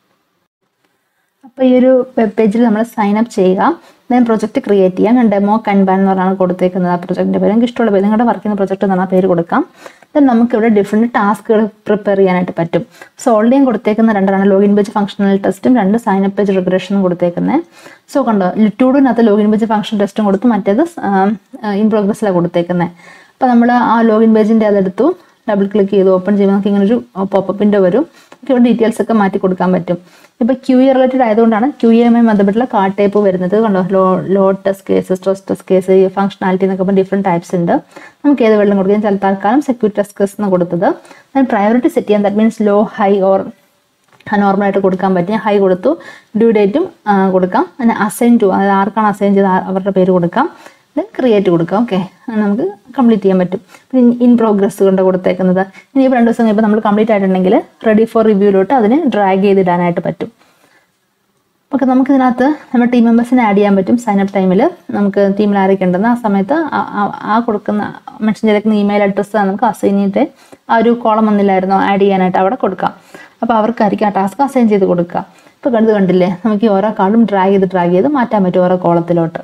അപ്പോൾ ഈ ഒരു വെബ് പേജിൽ നമ്മൾ സൈൻ അപ്പ് ചെയ്യുക ദെൻ പ്രൊജക്റ്റ് ക്രിയേറ്റ് ചെയ്യാം ഞാൻ ഡെമോ കൻബാൻ എന്ന് പറഞ്ഞാണ് കൊടുത്തേക്കുന്നത് ആ പ്രൊജക്റ്റിൻ്റെ പേര് നിങ്ങൾക്ക് ഇഷ്ടമുള്ള പേര് നിങ്ങളുടെ വർക്ക് ചെയ്യുന്ന പ്രൊജക്റ്റ് എന്ന് പറഞ്ഞാൽ പേര് കൊടുക്കാം ദെൻ നമുക്ക് ഇവിടെ ഡിഫറെൻറ്റ് ടാസ്കുകൾ പ്രിപ്പയർ ചെയ്യാനായിട്ട് പറ്റും സോ ഓൾറെഡി ഞാൻ കൊടുത്തേക്കുന്ന രണ്ടാണ് ലോഗിൻ പേജ് ഫംഗ്ഷണൽ ടെസ്റ്റും രണ്ട് സൈൻ അപ്പ് പേജ് റിഗ്രഷനും കൊടുത്തേക്കുന്നത് സോ കണ്ടോ ലിറ്റൂഡിനകത്ത് ലോഗിൻ പേജ് ഫംഗ്ഷൻ ടെസ്റ്റും കൊടുത്തു മറ്റേത് ഇൻ പ്രോഗ്രസ്സിലാണ് കൊടുത്തേക്കുന്നത് അപ്പോൾ നമ്മൾ ആ ലോഗിൻ പേജിൻ്റെ അതെടുത്തു ഡബിൾ ക്ലിക്ക് ചെയ്ത് ഓപ്പൺ ചെയ്യുമ്പോൾ നമുക്ക് ഇങ്ങനെ ഒരു പോപ്പപ്പിൻ്റെ വരും നമുക്ക് ഇവിടെ ഡീറ്റെയിൽസ് ഒക്കെ മാറ്റി കൊടുക്കാൻ പറ്റും ഇപ്പോൾ ക്യു എ റിലേറ്റഡ് ആയതുകൊണ്ടാണ് ക്യു എമ്മായി ബന്ധപ്പെട്ടുള്ള കാർഡ് ടൈപ്പ് വരുന്നത് കണ്ടോ low low test case stress test case functionality എന്നൊക്കെ പറഞ്ഞാൽ ഡിഫറെൻറ്റ് ടൈപ്സ് ഉണ്ട് നമുക്ക് ഏത് വെള്ളം കൊടുക്കാം ചില തൽക്കാലം സെക്യൂരിറ്റി ടെസ്റ്റ് കേസ് എന്ന് കൊടുത്തത് അതിന് പ്രയോറിറ്റി സെറ്റ് ചെയ്യാൻ that means low high or നോർമലായിട്ട് കൊടുക്കാൻ പറ്റും ഹൈ കൊടുത്തു ഡ്യൂ ഡേറ്റും കൊടുക്കാം പിന്നെ അസൈൻ ടു അതായത് ആർക്കാണ് അസൈൻ ചെയ്ത് ആ- അവരുടെ പേര് കൊടുക്കാം ദെൻ ക്രിയേറ്റ് കൊടുക്കാം ഓക്കെ നമുക്ക് കംപ്ലീറ്റ് ചെയ്യാൻ പറ്റും പിന്നെ ഇൻ പ്രോഗ്രസ് കൊണ്ട് കൊടുത്തേക്കുന്നത് ഇനിയിപ്പോൾ രണ്ട് ദിവസം കഴിയുമ്പോൾ നമ്മൾ കംപ്ലീറ്റ് ആയിട്ടുണ്ടെങ്കിൽ റെഡി ഫോർ റിവ്യൂലോട്ട് അതിനെ ഡ്രാഗ് ചെയ്തിടാനായിട്ട് പറ്റും ഓക്കെ നമുക്ക് ഇതിനകത്ത് നമ്മുടെ ടീം മെമ്പേഴ്സിനെ ആഡ് ചെയ്യാൻ പറ്റും സൈൻ അപ്പ് ടൈമിൽ നമുക്ക് ടീമിൽ ആരൊക്കെ ഉണ്ടെന്ന് ആ സമയത്ത് ആ- ആ- ആ കൊടുക്കുന്ന മെൻഷൻ ചെയ്തേക്കുന്ന ഇമെയിൽ അഡ്രസ്സ് നമുക്ക് അസൈൻ ചെയ്തിട്ട് ആ ഒരു കോളം വന്നില്ലായിരുന്നോ ആഡ് ചെയ്യാനായിട്ട് അവിടെ കൊടുക്കാം അപ്പോൾ അവർക്കായിരിക്കും ആ ടാസ്ക് അസൈൻ ചെയ്ത് കൊടുക്കുക ഇപ്പോൾ കണ്ടത് കണ്ടില്ലേ നമുക്ക് ഈ ഓരോ കാർഡും ഡ്രാഗ് ചെയ്ത് ഡ്രാഗ് ചെയ്ത് മാറ്റാൻ പറ്റും ഓരോ കോളത്തിലോട്ട്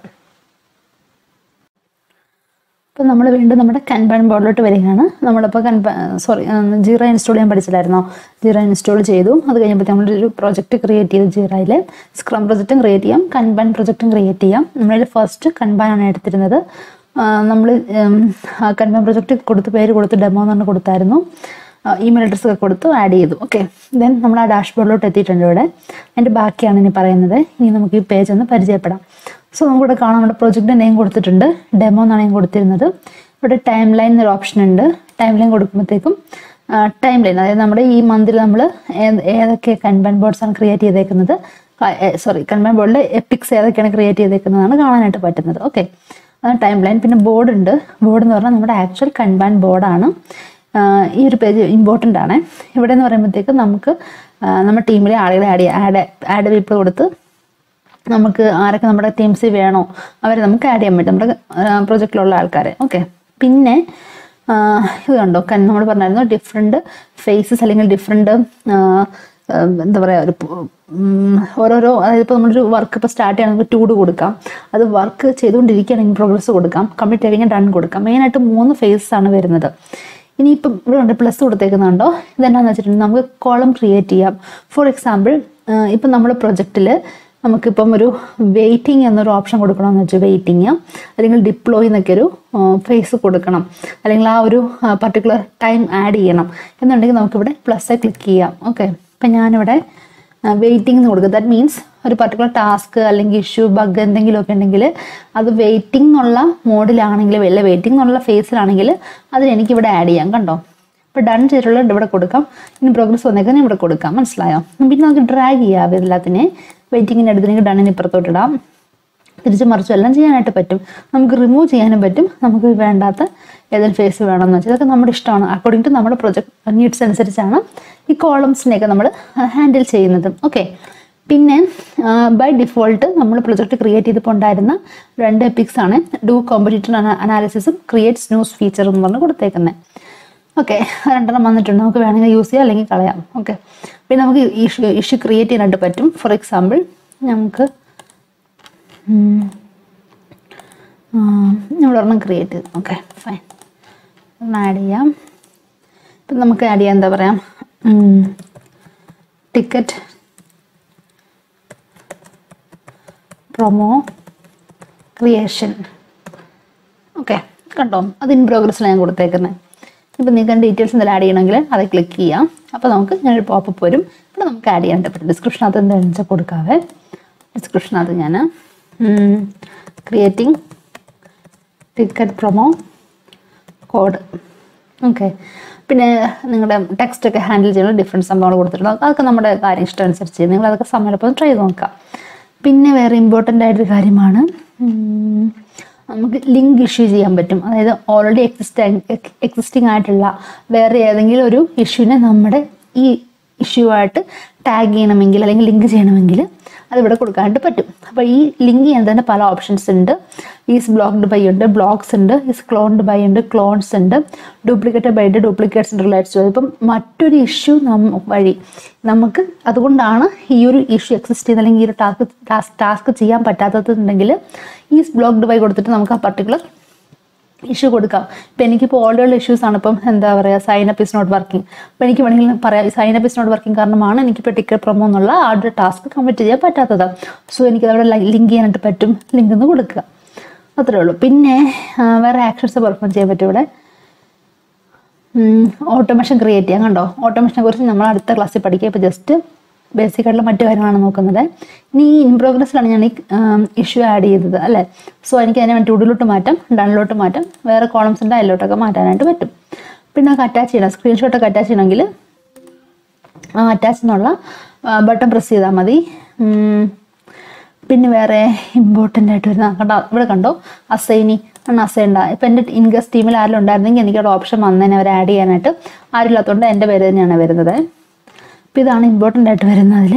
അപ്പോൾ നമ്മൾ വീണ്ടും നമ്മുടെ കൻബാൻ ബോർഡിലോട്ട് വരികയാണ് നമ്മളിപ്പോൾ കൻബാ സോറി ജീറ ഇൻസ്റ്റാൾ ചെയ്യാൻ പഠിച്ചില്ലായിരുന്നോ ജീറ ഇൻസ്റ്റാൾ ചെയ്തു അത് കഴിഞ്ഞപ്പോൾ നമ്മളൊരു പ്രോജക്റ്റ് ക്രിയേറ്റ് ചെയ്തു ജീറയിൽ സ്ക്രം പ്രൊജക്റ്റും ക്രിയേറ്റ് ചെയ്യാം കൻബാൻ പ്രൊജക്റ്റും ക്രിയേറ്റ് ചെയ്യാം നമ്മളതിൽ ഫസ്റ്റ് കൻബാനാണ് എടുത്തിരുന്നത് നമ്മൾ കൻബാൻ പ്രൊജക്റ്റ് കൊടുത്ത് പേര് കൊടുത്ത് ഡെമോ എന്ന് പറഞ്ഞ് കൊടുത്തായിരുന്നു ഇമെയിൽ അഡ്രസ്സ് ഒക്കെ കൊടുത്തു ആഡ് ചെയ്തു ഓക്കെ ദെൻ നമ്മൾ ആ ഡാഷ്ബോർഡിലോട്ട് എത്തിയിട്ടുണ്ട് ഇവിടെ അതിൻ്റെ ബാക്കിയാണ് ഇനി പറയുന്നത് ഇനി നമുക്ക് ഈ പേജ് ഒന്ന് പരിചയപ്പെടാം സോ നമുക്കിവിടെ കാണാം നമ്മുടെ പ്രൊജക്റ്റ് നെയിം കൊടുത്തിട്ടുണ്ട് ഡെമോ എന്നാണ് ഞാൻ കൊടുത്തിരുന്നത് ഇവിടെ ടൈം ലൈൻ എന്നൊരു ഓപ്ഷൻ ഉണ്ട് ടൈം ലൈൻ കൊടുക്കുമ്പോഴത്തേക്കും ടൈം ലൈൻ അതായത് നമ്മുടെ ഈ മന്തിൽ നമ്മൾ ഏതൊക്കെ കൺബാൻ ബോർഡ്സ് ആണ് ക്രിയേറ്റ് ചെയ്തേക്കുന്നത് സോറി കൺബാൻ ബോർഡിൽ എപ്പിക്സ് ഏതൊക്കെയാണ് ക്രിയേറ്റ് ചെയ്തേക്കുന്നതാണ് കാണാനായിട്ട് പറ്റുന്നത് ഓക്കെ അതാണ് ടൈം ലൈൻ പിന്നെ ബോർഡ് ഉണ്ട് ബോർഡ് എന്ന് പറഞ്ഞാൽ നമ്മുടെ ആക്ച്വൽ കൺബാൻ ബോർഡാണ് ഈ ഒരു പേജ് ഇമ്പോർട്ടൻ്റ് ആണ് ഇവിടെ എന്ന് പറയുമ്പോഴത്തേക്ക് നമുക്ക് ആ, നമ്മുടെ ടീമിലെ ആളുകളെ ആഡ് ആഡ് ആഡ് പീപ്പിൾ കൊടുത്ത് നമുക്ക് ആരൊക്കെ നമ്മുടെ ടീംസിൽ വേണോ അവരെ നമുക്ക് ആഡ് ചെയ്യാൻ പറ്റും നമ്മുടെ പ്രൊജക്റ്റിലുള്ള ആൾക്കാരെ ഓക്കെ പിന്നെ ആ, ഇത് കണ്ടോ കൺ നമ്മൾ പറഞ്ഞായിരുന്നു ഡിഫറെൻറ്റ് ഫേസസ് അല്ലെങ്കിൽ ഡിഫറെൻറ്റ് എന്താ പറയുക ഒരു പ്- ഉം, ഓരോരോ അതായത് ഇപ്പോൾ നമ്മളൊരു വർക്ക് ഇപ്പോൾ സ്റ്റാർട്ട് ചെയ്യണം നമുക്ക് ടൂഡ് കൊടുക്കാം അത് വർക്ക് ചെയ്തുകൊണ്ടിരിക്കുകയാണെങ്കിൽ പ്രോഗ്രസ് കൊടുക്കാം കംപ്ലീറ്റ് ആയി ഡൺ കൊടുക്കാം മെയിനായിട്ട് മൂന്ന് phases ആണ് വരുന്നത് ഇനിയിപ്പം ഇവിടെ ഉണ്ട് പ്ലസ് കൊടുത്തേക്കുന്നുണ്ടോ ഇതെന്നാന്ന് വെച്ചിട്ടുണ്ടെങ്കിൽ നമുക്ക് കോളം ക്രിയേറ്റ് ചെയ്യാം ഫോർ എക്സാമ്പിൾ ഇപ്പം നമ്മുടെ പ്രൊജക്റ്റിൽ നമുക്കിപ്പം ഒരു വെയിറ്റിംഗ് എന്നൊരു ഓപ്ഷൻ കൊടുക്കണമെന്ന് വെച്ചാൽ വെയിറ്റിംഗ് അല്ലെങ്കിൽ ഡിപ്ലോയ് എന്നൊക്കെ ഒരു ഫേസ് കൊടുക്കണം അല്ലെങ്കിൽ ആ ഒരു പർട്ടിക്കുലർ ടൈം ആഡ് ചെയ്യണം എന്നുണ്ടെങ്കിൽ നമുക്കിവിടെ പ്ലസ് ക്ലിക്ക് ചെയ്യാം ഓക്കെ അപ്പം ഞാനിവിടെ വെയിറ്റിംഗ് എന്ന് കൊടുക്കുക ദാറ്റ് മീൻസ് ഒരു പർട്ടിക്കുലർ ടാസ്ക് അല്ലെങ്കിൽ ഇഷ്യൂ ബഗ് എന്തെങ്കിലുമൊക്കെ ഉണ്ടെങ്കിൽ അത് വെയിറ്റിംഗ് എന്നുള്ള മോഡിലാണെങ്കിൽ വല്ല വെയിറ്റിംഗ് എന്നുള്ള ഫേസിലാണെങ്കിൽ അതിന് എനിക്കിവിടെ ആഡ് ചെയ്യാം കണ്ടോ ഇപ്പോൾ ഡൺ ചെയ്തിട്ടുള്ള ഇവിടെ കൊടുക്കാം ഇനി പ്രോഗ്രസ് വന്നേക്കാൻ ഇവിടെ കൊടുക്കാം മനസ്സിലായോ പിന്നെ നമുക്ക് ഡ്രാഗ് ചെയ്യാം എല്ലാത്തിനെ വെയിറ്റിങ്ങിൻ്റെ അടുത്തേക്ക് ഡണ്ണിന് ഇപ്പുറത്തോട്ടിടാം തിരിച്ച് മറിച്ചും എല്ലാം ചെയ്യാനായിട്ട് പറ്റും നമുക്ക് റിമൂവ് ചെയ്യാനും പറ്റും നമുക്ക് വേണ്ടാത്ത ഏതൊരു ഫേസ് വേണമെന്ന് വെച്ചാൽ ഇതൊക്കെ നമ്മുടെ ഇഷ്ടമാണ് അക്കോർഡിംഗ് ടു നമ്മുടെ പ്രൊജക്ട് നീഡ്സ് അനുസരിച്ചാണ് ഈ കോളംസിനെയൊക്കെ നമ്മൾ ഹാൻഡിൽ ചെയ്യുന്നത് ഓക്കെ പിന്നെ ബൈ ഡിഫോൾട്ട് നമ്മൾ പ്രൊജക്ട് ക്രിയേറ്റ് ചെയ്തപ്പോൾ ഉണ്ടായിരുന്ന രണ്ട് എപ്പിക്സ് ആണ് ഡു കോമ്പറ്റീറ്റർ അനാലിസിസും ക്രിയേറ്റ്സ് ന്യൂസ് ഫീച്ചർ എന്ന് പറഞ്ഞ് കൊടുത്തേക്കുന്നത് ഓക്കെ രണ്ടെണ്ണം വന്നിട്ടുണ്ട് നമുക്ക് വേണമെങ്കിൽ യൂസ് ചെയ്യാം അല്ലെങ്കിൽ കളയാം ഓക്കെ പിന്നെ നമുക്ക് ഇഷ്യൂ ഇഷ്യൂ ക്രിയേറ്റ് ചെയ്യാനായിട്ട് പറ്റും ഫോർ എക്സാമ്പിൾ നമുക്ക് നമ്മളൊരെണ്ണം ക്രിയേറ്റ് ചെയ്തു ഓക്കെ ഫൈൻ ഒന്ന് ആഡ് ചെയ്യാം ഇപ്പം നമുക്ക് ആഡ് ചെയ്യാൻ എന്താ പറയാം ടിക്കറ്റ് പ്രൊമോ ക്രിയേഷൻ ഓക്കെ കണ്ടോ അത് ഇൻ പ്രോഗ്രസ്സിൽ ഞാൻ കൊടുത്തേക്കുന്നത് ഇപ്പം നിങ്ങൾക്ക് ഡീറ്റെയിൽസ് എന്തെങ്കിലും ആഡ് ചെയ്യണമെങ്കിൽ അത് ക്ലിക്ക് ചെയ്യാം അപ്പോൾ നമുക്ക് ഞാനൊരു പോപ്പപ്പ് വരും ഇവിടെ നമുക്ക് ആഡ് ചെയ്യാൻ പറ്റും ഡിസ്ക്രിപ്ഷനകത്ത് എന്താണെന്ന് വെച്ചാൽ കൊടുക്കാവേ ഡിസ്ക്രിപ്ഷനകത്ത് ഞാൻ creating ticket promo code okay പിന്നെ നിങ്ങളുടെ ടെക്സ്റ്റ് ഒക്കെ ഹാൻഡിൽ ചെയ്യുന്ന ഡിഫറെൻറ്റ് സംഭവങ്ങൾ കൊടുത്തിട്ടുണ്ട് അതൊക്കെ നമ്മുടെ കാര്യം ഇഷ്ടം അനുസരിച്ച് നിങ്ങൾ അതൊക്കെ സമയപ്പം ട്രൈ ചെയ്ത് നോക്കാം പിന്നെ വേറെ ഇമ്പോർട്ടൻ്റ് ആയിട്ടൊരു കാര്യമാണ് ഉം, നമുക്ക് ലിങ്ക് ഇഷ്യൂ ചെയ്യാൻ പറ്റും അതായത് ഓൾറെഡി എക്സിസ്റ്റ് എക്സിസ്റ്റിംഗ് ആയിട്ടുള്ള വേറെ ഏതെങ്കിലും ഒരു ഇഷ്യൂവിനെ നമ്മുടെ ഈ ഇഷ്യൂ ആയിട്ട് ടാഗ് ചെയ്യണമെങ്കിൽ അല്ലെങ്കിൽ ലിങ്ക് ചെയ്യണമെങ്കിൽ അതിവിടെ കൊടുക്കാനായിട്ട് പറ്റും അപ്പോൾ ഈ ലിങ്ക് ചെയ്യാൻ തന്നെ പല ഓപ്ഷൻസ് ഉണ്ട് ഈസ് ബ്ലോക്ക്ഡ് ബൈ ഉണ്ട് ബ്ലോക്സ് ഉണ്ട് ഈസ് ക്ലോൺഡ് ബൈ ഉണ്ട് ക്ലോൺസ് ഉണ്ട് ഡ്യൂപ്ലിക്കേറ്റഡ് ബൈ ഉണ്ട് ഡ്യൂപ്ലിക്കേറ്റ്സ് ഉണ്ട് റിലേറ്റ്സ് ഇപ്പം മറ്റൊരു ഇഷ്യൂ നമ്മ വഴി നമുക്ക് അതുകൊണ്ടാണ് ഈ ഒരു ഇഷ്യൂ എക്സിസ്റ്റ് ചെയ്യുന്നത് അല്ലെങ്കിൽ ഈ ഒരു ടാസ്ക് ടാസ്ക് ചെയ്യാൻ പറ്റാത്തതുണ്ടെങ്കിൽ ഈസ് ബ്ലോക്ക്ഡ് ബൈ കൊടുത്തിട്ട് നമുക്ക് ആ പർട്ടിക്കുലർ ഇഷ്യൂ കൊടുക്കാം ഇപ്പം എനിക്കിപ്പോൾ ഓൾറെഡി ഇഷ്യൂസ് ആണ് ഇപ്പം എന്താ പറയുക sign up is not working അപ്പോൾ എനിക്ക് വേണമെങ്കിൽ പറയാം sign up is not working കാരണമാണ് എനിക്കിപ്പോൾ ടിക്കറ്റ് പ്രൊമോ എന്നുള്ള ആ ഒരു ടാസ്ക് കംപ്ലീറ്റ് ചെയ്യാൻ പറ്റാത്തത് സോ എനിക്ക് അവിടെ ലിങ്ക് ചെയ്യാനായിട്ട് പറ്റും ലിങ്ക് ഒന്ന് കൊടുക്കുക അത്രേ ഉള്ളൂ പിന്നെ ആ, വേറെ ആക്ഷൻസ് പെർഫോം ചെയ്യാൻ പറ്റും ഇവിടെ ഓട്ടോമേഷൻ ക്രിയേറ്റ് ചെയ്യാം കണ്ടോ ഓട്ടോമേഷനെ കുറിച്ച് നമ്മൾ അടുത്ത ക്ലാസ്സിൽ പഠിക്കുക ഇപ്പോൾ ജസ്റ്റ് ബേസിക് ആയിട്ടുള്ള മറ്റു കാര്യങ്ങളാണ് നോക്കുന്നത് ഇനി ഈ ഇൻ പ്രോഗ്രസ്സിലാണ് ഞാൻ ഈ ഇഷ്യൂ ആഡ് ചെയ്തത് അല്ലേ സോ എനിക്ക് അതിനെ വേണ്ടി ഉള്ളിലോട്ട് മാറ്റാം ഡണ്ണിലോട്ട് മാറ്റാം വേറെ കോളംസിൻ്റെ അതിലോട്ടൊക്കെ മാറ്റാനായിട്ട് പറ്റും പിന്നെ നമുക്ക് അറ്റാച്ച് ചെയ്യണം സ്ക്രീൻഷോട്ടൊക്കെ അറ്റാച്ച് ചെയ്യണമെങ്കിൽ ആ അറ്റാച്ച് എന്നുള്ള ബട്ടൺ പ്രസ് ചെയ്താൽ മതി ഉം, പിന്നെ വേറെ ഇമ്പോർട്ടൻ്റ് ആയിട്ട് വരുന്ന കണ്ടോ ഇവിടെ കണ്ടോ അസൈനി ആണ് അസൈൻഡ ഇപ്പം എൻ്റെ ഇൻഗസ് ടീമിൽ ആരെങ്കിലും ഉണ്ടായിരുന്നെങ്കിൽ എനിക്ക് അവിടെ ഓപ്ഷൻ വന്നേനെ അവർ ആഡ് ചെയ്യാനായിട്ട് ആരില്ലാത്തതുകൊണ്ട് എൻ്റെ പേര് തന്നെയാണ് വരുന്നത് അപ്പോൾ ഇതാണ് ഇമ്പോർട്ടൻ്റ് ആയിട്ട് വരുന്നതിൽ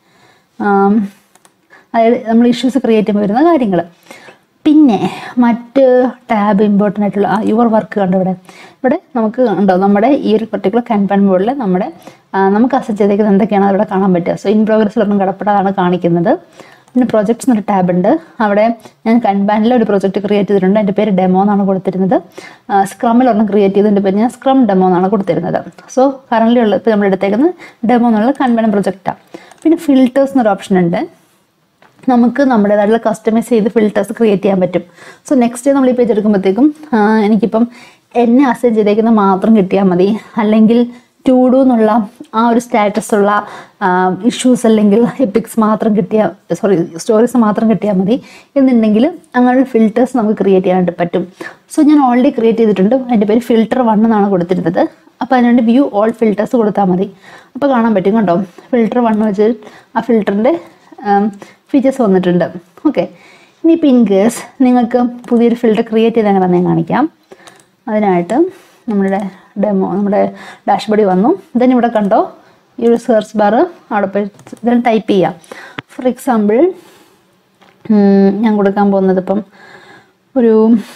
അതായത് നമ്മൾ ഇഷ്യൂസ് ക്രിയേറ്റ് ചെയ്യുമ്പോൾ വരുന്ന കാര്യങ്ങൾ പിന്നെ മറ്റ് ടാബ് ഇമ്പോർട്ടൻ്റ് ആയിട്ടുള്ള യുവർ വർക്ക് കണ്ടോ ഇവിടെ ഇവിടെ നമുക്ക് ഉണ്ടോ നമ്മുടെ ഈ ഒരു പർട്ടിക്കുലർ കൻപൻ ബോർഡിൽ നമ്മുടെ ആ, നമുക്ക് അസറ്റ് ചെയ്തേക്കുന്നത് എന്തൊക്കെയാണ് അവിടെ കാണാൻ പറ്റുക സോ ഇൻ പ്രോഗ്രസ്സിലൊന്നും കിടപ്പെടാതാണ് കാണിക്കുന്നത് പിന്നെ പ്രൊജക്ട്സ് എന്നൊരു ടാബ് ഉണ്ട് അവിടെ ഞാൻ കൻബാനിൽ ഒരു പ്രൊജക്റ്റ് ക്രിയേറ്റ് ചെയ്തിട്ടുണ്ട് എൻ്റെ പേര് ഡെമോ എന്നാണ് കൊടുത്തിരുന്നത് സ്ക്രമിൽ ഒരെണ്ണം ക്രിയേറ്റ് ചെയ്തതിൻ്റെ പേര് ഞാൻ സ്ക്രം ഡെമോ എന്നാണ് കൊടുത്തിരുന്നത് സോ കറൻ്റ് ഉള്ള ഇപ്പോൾ നമ്മൾ എടുത്തേക്കുന്നത് ഡെമോ എന്നുള്ള കൻബാൻ പ്രൊജക്റ്റാണ് പിന്നെ ഫിൽറ്റേഴ്സ് എന്നൊരു ഓപ്ഷൻ ഉണ്ട് നമുക്ക് നമ്മുടേതായിട്ടുള്ള കസ്റ്റമൈസ് ചെയ്ത് ഫിൽറ്റേഴ്സ് ക്രിയേറ്റ് ചെയ്യാൻ പറ്റും സോ നെക്സ്റ്റ് നമ്മൾ ഈ പേജ് എടുക്കുമ്പോഴത്തേക്കും ആ, എനിക്കിപ്പം എന്നെ അസൈൻ ചെയ്തേക്കുന്ന മാത്രം കിട്ടിയാൽ മതി അല്ലെങ്കിൽ ടു ഡു എന്നുള്ള ആ ഒരു സ്റ്റാറ്റസ് ഉള്ള ഇഷ്യൂസ് അല്ലെങ്കിൽ എപ്പിക്സ് മാത്രം കിട്ടിയാൽ സോറി സ്റ്റോറീസ് മാത്രം കിട്ടിയാൽ മതി എന്നുണ്ടെങ്കിൽ അങ്ങനെ ഫിൽറ്റേഴ്സ് നമുക്ക് ക്രിയേറ്റ് ചെയ്യാനായിട്ട് പറ്റും സോ ഞാൻ ഓൾറെഡി ക്രിയേറ്റ് ചെയ്തിട്ടുണ്ട് അതിൻ്റെ പേര് ഫിൽറ്റർ വൺ എന്നാണ് കൊടുത്തിരുന്നത് അപ്പോൾ അതിനുവേണ്ടി വ്യൂ ഓൾ ഫിൽറ്റേഴ്സ് കൊടുത്താൽ മതി അപ്പോൾ കാണാൻ പറ്റും കണ്ടോ ഫിൽറ്റർ വൺ വെച്ച് ആ ഫിൽറ്ററിൻ്റെ ഫീച്ചേഴ്സ് വന്നിട്ടുണ്ട് ഓക്കെ ഇനിയിപ്പോൾ ഇൻ കേസ് നിങ്ങൾക്ക് പുതിയൊരു ഫിൽറ്റർ ക്രിയേറ്റ് ചെയ്ത് എങ്ങനെ ഞാൻ കാണിക്കാം അതിനായിട്ട് നമ്മുടെ ഡെമോ നമ്മുടെ ഡാഷ്ബോർഡിൽ വന്നു ദെൻ ഇവിടെ കണ്ടോ ഈ ഒരു സെർച്ച് ബാർ അവിടെ പോയി ഇതിൽ ടൈപ്പ് ചെയ്യാം ഫോർ എക്സാമ്പിൾ ഞാൻ കൊടുക്കാൻ പോകുന്നത് ഇപ്പം ഒരു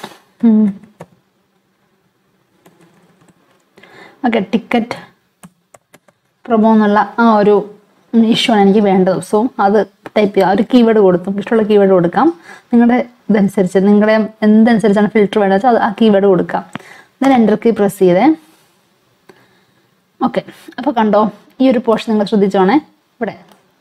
ഓക്കെ ടിക്കറ്റ് പ്രൊമോ എന്നുള്ള ആ ഒരു ഇഷ്യൂ ആണ് എനിക്ക് വേണ്ടത് സോ അത് ടൈപ്പ് ചെയ്യുക ഒരു കീവേഡ് കൊടുത്തു ഇഷ്ടമുള്ള കീവേഡ് കൊടുക്കാം നിങ്ങളുടെ ഇതനുസരിച്ച് നിങ്ങളുടെ എന്തനുസരിച്ചാണ് ഫിൽറ്റർ വേണ്ടത് വെച്ചാൽ അത് ആ കീവേഡ് കൊടുക്കാം then എൻ്റർ കീ പ്രസ് ചെയ്തേ ഓക്കെ അപ്പോൾ കണ്ടോ ഈ ഒരു പോർഷൻ നിങ്ങൾ ശ്രദ്ധിച്ചോണേ ഇവിടെ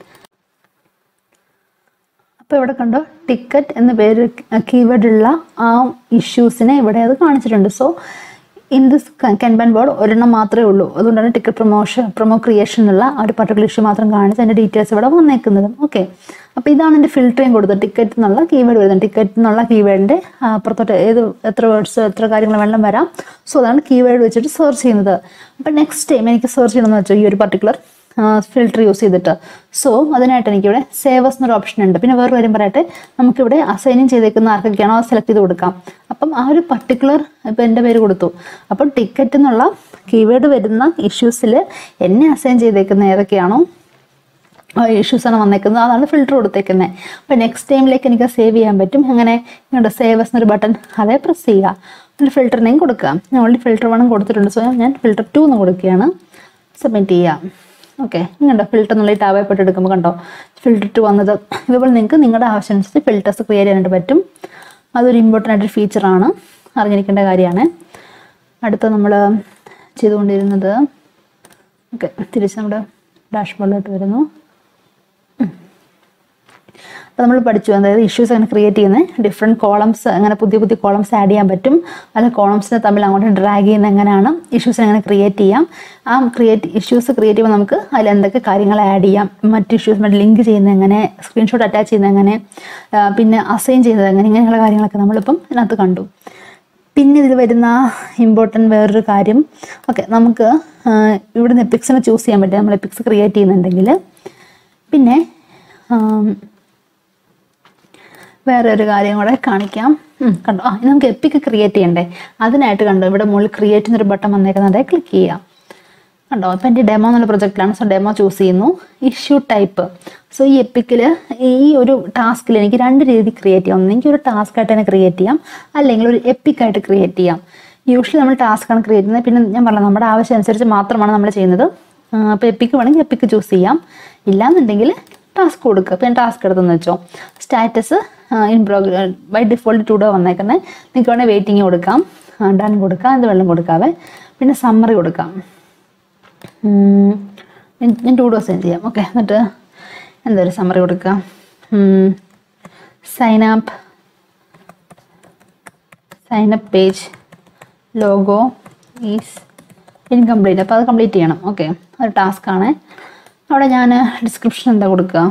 അപ്പോൾ ഇവിടെ കണ്ടോ ടിക്കറ്റ് എന്ന പേര് കീവേഡ് ഉള്ള ആ ഇഷ്യൂസിനെ ഇവിടെ അത് കാണിച്ചിട്ടുണ്ട് so in this kanban board ഒരെണ്ണം മാത്രമേ ഉള്ളൂ അതുകൊണ്ടാണ് ടിക്കറ്റ് പ്രൊമോഷൻ പ്രൊമോ ക്രിയേഷൻ എന്നുള്ള ആ ഒരു പർട്ടിക്കുലർ ഇഷ്യൂ മാത്രം കാണിച്ച് അതിൻ്റെ ഡീറ്റെയിൽസ് ഇവിടെ വന്നേക്കുന്നത് ഓക്കെ അപ്പോൾ ഇതാണ് എൻ്റെ ഫിൽറ്ററിങ് കൊടുത്തത് ടിക്കറ്റ് എന്നുള്ള കീവേഡ് വരുന്നത് ടിക്കറ്റ് എന്നുള്ള കീവേഡിൻ്റെ അപ്പുറത്തോട്ട് ഏത് എത്ര വേർഡ്സ് എത്ര കാര്യങ്ങൾ വേണം വരാം സോ അതാണ് കീവേഡ് വെച്ചിട്ട് സെർച്ച് ചെയ്യുന്നത് അപ്പോൾ നെക്സ്റ്റ് ടൈം എനിക്ക് സെർച്ച് ചെയ്യണമെന്ന് വെച്ചാൽ ഈ ഒരു പർട്ടിക്കുലർ ഫിൽറ്റർ യൂസ് ചെയ്തിട്ട് സോ അതിനായിട്ട് എനിക്കിവിടെ സേവസ് എന്നൊരു ഓപ്ഷൻ ഉണ്ട് പിന്നെ വേറെ കാര്യം പറയട്ടെ നമുക്കിവിടെ അസൈനിങ് ചെയ്തേക്കുന്ന ആർക്കൊക്കെയാണോ അത് സെലക്ട് ചെയ്ത് കൊടുക്കാം അപ്പം ആ ഒരു പർട്ടിക്കുലർ ഇപ്പം എൻ്റെ പേര് കൊടുത്തു അപ്പം ടിക്കറ്റ് എന്നുള്ള കീവേഡ് വരുന്ന ഇഷ്യൂസിൽ എന്നെ അസൈൻ ചെയ്തേക്കുന്ന ഏതൊക്കെയാണോ ഇഷ്യൂസ് ആണ് വന്നേക്കുന്നത് അതാണ് ഫിൽറ്റർ കൊടുത്തേക്കുന്നത് അപ്പോൾ നെക്സ്റ്റ് ടൈമിലേക്ക് എനിക്ക് സേവ് ചെയ്യാൻ പറ്റും അങ്ങനെ ഇങ്ങോട്ട് സേവസ് എന്നൊരു ബട്ടൺ അതേ പ്രസ് ചെയ്യുക എന്നിട്ട് ഫിൽറ്റർ നെയിം കൊടുക്കുക ഞാൻ ഓൾറെഡി ഫിൽറ്റർ വണ്ണും കൊടുത്തിട്ടുണ്ട് സോ ഞാൻ ഫിൽറ്റർ ടു എന്ന് കൊടുക്കുകയാണ് സബ്മിറ്റ് ചെയ്യാം ഓക്കെ ഇങ്ങോട്ടോ ഫിൽറ്റർ എന്നുള്ള ടാബ് പെട്ട് എടുക്കുമ്പോൾ കണ്ടോ ഫിൽറ്റർ ടു വന്നത് ഇതുപോലെ നിങ്ങൾക്ക് നിങ്ങളുടെ ആവശ്യം അനുസരിച്ച് ഫിൽറ്റേഴ്സ് ക്രിയേറ്റ് ചെയ്യാനായിട്ട് പറ്റും അതൊരു ഇമ്പോർട്ടൻ്റ് ആയിട്ടൊരു ഫീച്ചറാണ് അറിഞ്ഞിരിക്കേണ്ട കാര്യമാണ് അടുത്ത നമ്മൾ ചെയ്തുകൊണ്ടിരുന്നത് ഓക്കെ തിരിച്ച് നമ്മുടെ ഡാഷ്ബോർഡിലോട്ട് വരുന്നു അപ്പോൾ നമ്മൾ പഠിച്ചു അതായത് ഇഷ്യൂസ് അങ്ങനെ ക്രിയേറ്റ് ചെയ്യുന്നത് ഡിഫറെൻറ്റ് കോളംസ് അങ്ങനെ പുതിയ പുതിയ കോളംസ് ആഡ് ചെയ്യാൻ പറ്റും അല്ല കോളംസിനെ തമ്മിൽ അങ്ങോട്ട് ഡ്രാഗ് ചെയ്യുന്ന എങ്ങനെയാണ് ഇഷ്യൂസ് എങ്ങനെ ക്രിയേറ്റ് ചെയ്യാം ആ ക്രിയേറ്റ് ഇഷ്യൂസ് ക്രിയേറ്റ് ചെയ്യുമ്പോൾ നമുക്ക് അതിൽ എന്തൊക്കെ കാര്യങ്ങൾ ആഡ് ചെയ്യാം മറ്റ് ഇഷ്യൂസുമായിട്ട് ലിങ്ക് ചെയ്യുന്നത് എങ്ങനെ സ്ക്രീൻഷോട്ട് അറ്റാച്ച് ചെയ്യുന്നത് എങ്ങനെ ആ, പിന്നെ അസൈൻ ചെയ്യുന്നത് എങ്ങനെ ഇങ്ങനെയുള്ള കാര്യങ്ങളൊക്കെ നമ്മളിപ്പം ഇതിനകത്ത് കണ്ടു പിന്നെ ഇതിൽ വരുന്ന ഇമ്പോർട്ടൻറ്റ് വേറൊരു കാര്യം ഓക്കെ നമുക്ക് ആ, ഇവിടുന്ന് എപ്പിക്സിനെ ചൂസ് ചെയ്യാൻ പറ്റും നമ്മൾ എപ്പിക്സ് ക്രിയേറ്റ് ചെയ്യുന്നുണ്ടെങ്കിൽ പിന്നെ ആം, വേറെ ഒരു കാര്യം കൂടെ കാണിക്കാം ഉം, കണ്ടോ ആ ഇനി നമുക്ക് എപ്പിക്ക് ക്രിയേറ്റ് ചെയ്യണ്ടേ അതിനായിട്ട് കണ്ടോ ഇവിടെ മുകളിൽ ക്രിയേറ്റ് എന്നൊരു ബട്ടൺ വന്നേക്കുന്നത് ക്ലിക്ക് ചെയ്യാം കണ്ടോ ഇപ്പം എൻ്റെ ഡെമോ എന്നുള്ള പ്രൊജക്റ്റിലാണ് സോ ഡെമോ ചൂസ് ചെയ്യുന്നു ഇഷ്യൂ ടൈപ്പ് സോ ഈ എപ്പിക്കിൽ ഈ ഒരു ടാസ്കിൽ എനിക്ക് രണ്ട് രീതി ക്രിയേറ്റ് ചെയ്യാം ഒന്നെങ്കിൽ ഒരു ടാസ്ക് ആയിട്ട് തന്നെ ക്രിയേറ്റ് ചെയ്യാം അല്ലെങ്കിൽ ഒരു എപ്പിക്കായിട്ട് ക്രിയേറ്റ് ചെയ്യാം യൂഷ്വലി നമ്മൾ ടാസ്ക്കാണ് ക്രിയേറ്റ് ചെയ്യുന്നത് പിന്നെ ഞാൻ പറഞ്ഞു നമ്മുടെ ആവശ്യം അനുസരിച്ച് മാത്രമാണ് നമ്മൾ ചെയ്യുന്നത് അപ്പോൾ എപ്പിക്ക് വേണമെങ്കിൽ എപ്പിക്ക് ചൂസ് ചെയ്യാം ഇല്ലാന്നുണ്ടെങ്കിൽ ടാസ്ക് കൊടുക്കുക അപ്പോൾ ഞാൻ ടാസ്ക് എടുത്തെന്ന് വെച്ചോ status in progress by default to do വന്നേക്കുന്നത് നിങ്ങൾക്ക് വേണമെങ്കിൽ വെയിറ്റിംഗ് കൊടുക്കാം ഡൺ കൊടുക്കാം എന്ത് വെള്ളം കൊടുക്കാവേ പിന്നെ സമ്മറി കൊടുക്കാം ഉം, ഞാൻ- ഞാൻ ടു ഡോസ് ചെയ്യാം ഓക്കെ എന്നിട്ട് എന്തൊരു സമ്മറി കൊടുക്കാം sign up sign up page logo is incomplete അപ്പോൾ അത് കംപ്ലീറ്റ് ചെയ്യണം ഓക്കെ ഒരു ടാസ്ക്കാണ് അവിടെ ഞാൻ ഡിസ്ക്രിപ്ഷൻ എന്താ കൊടുക്കുക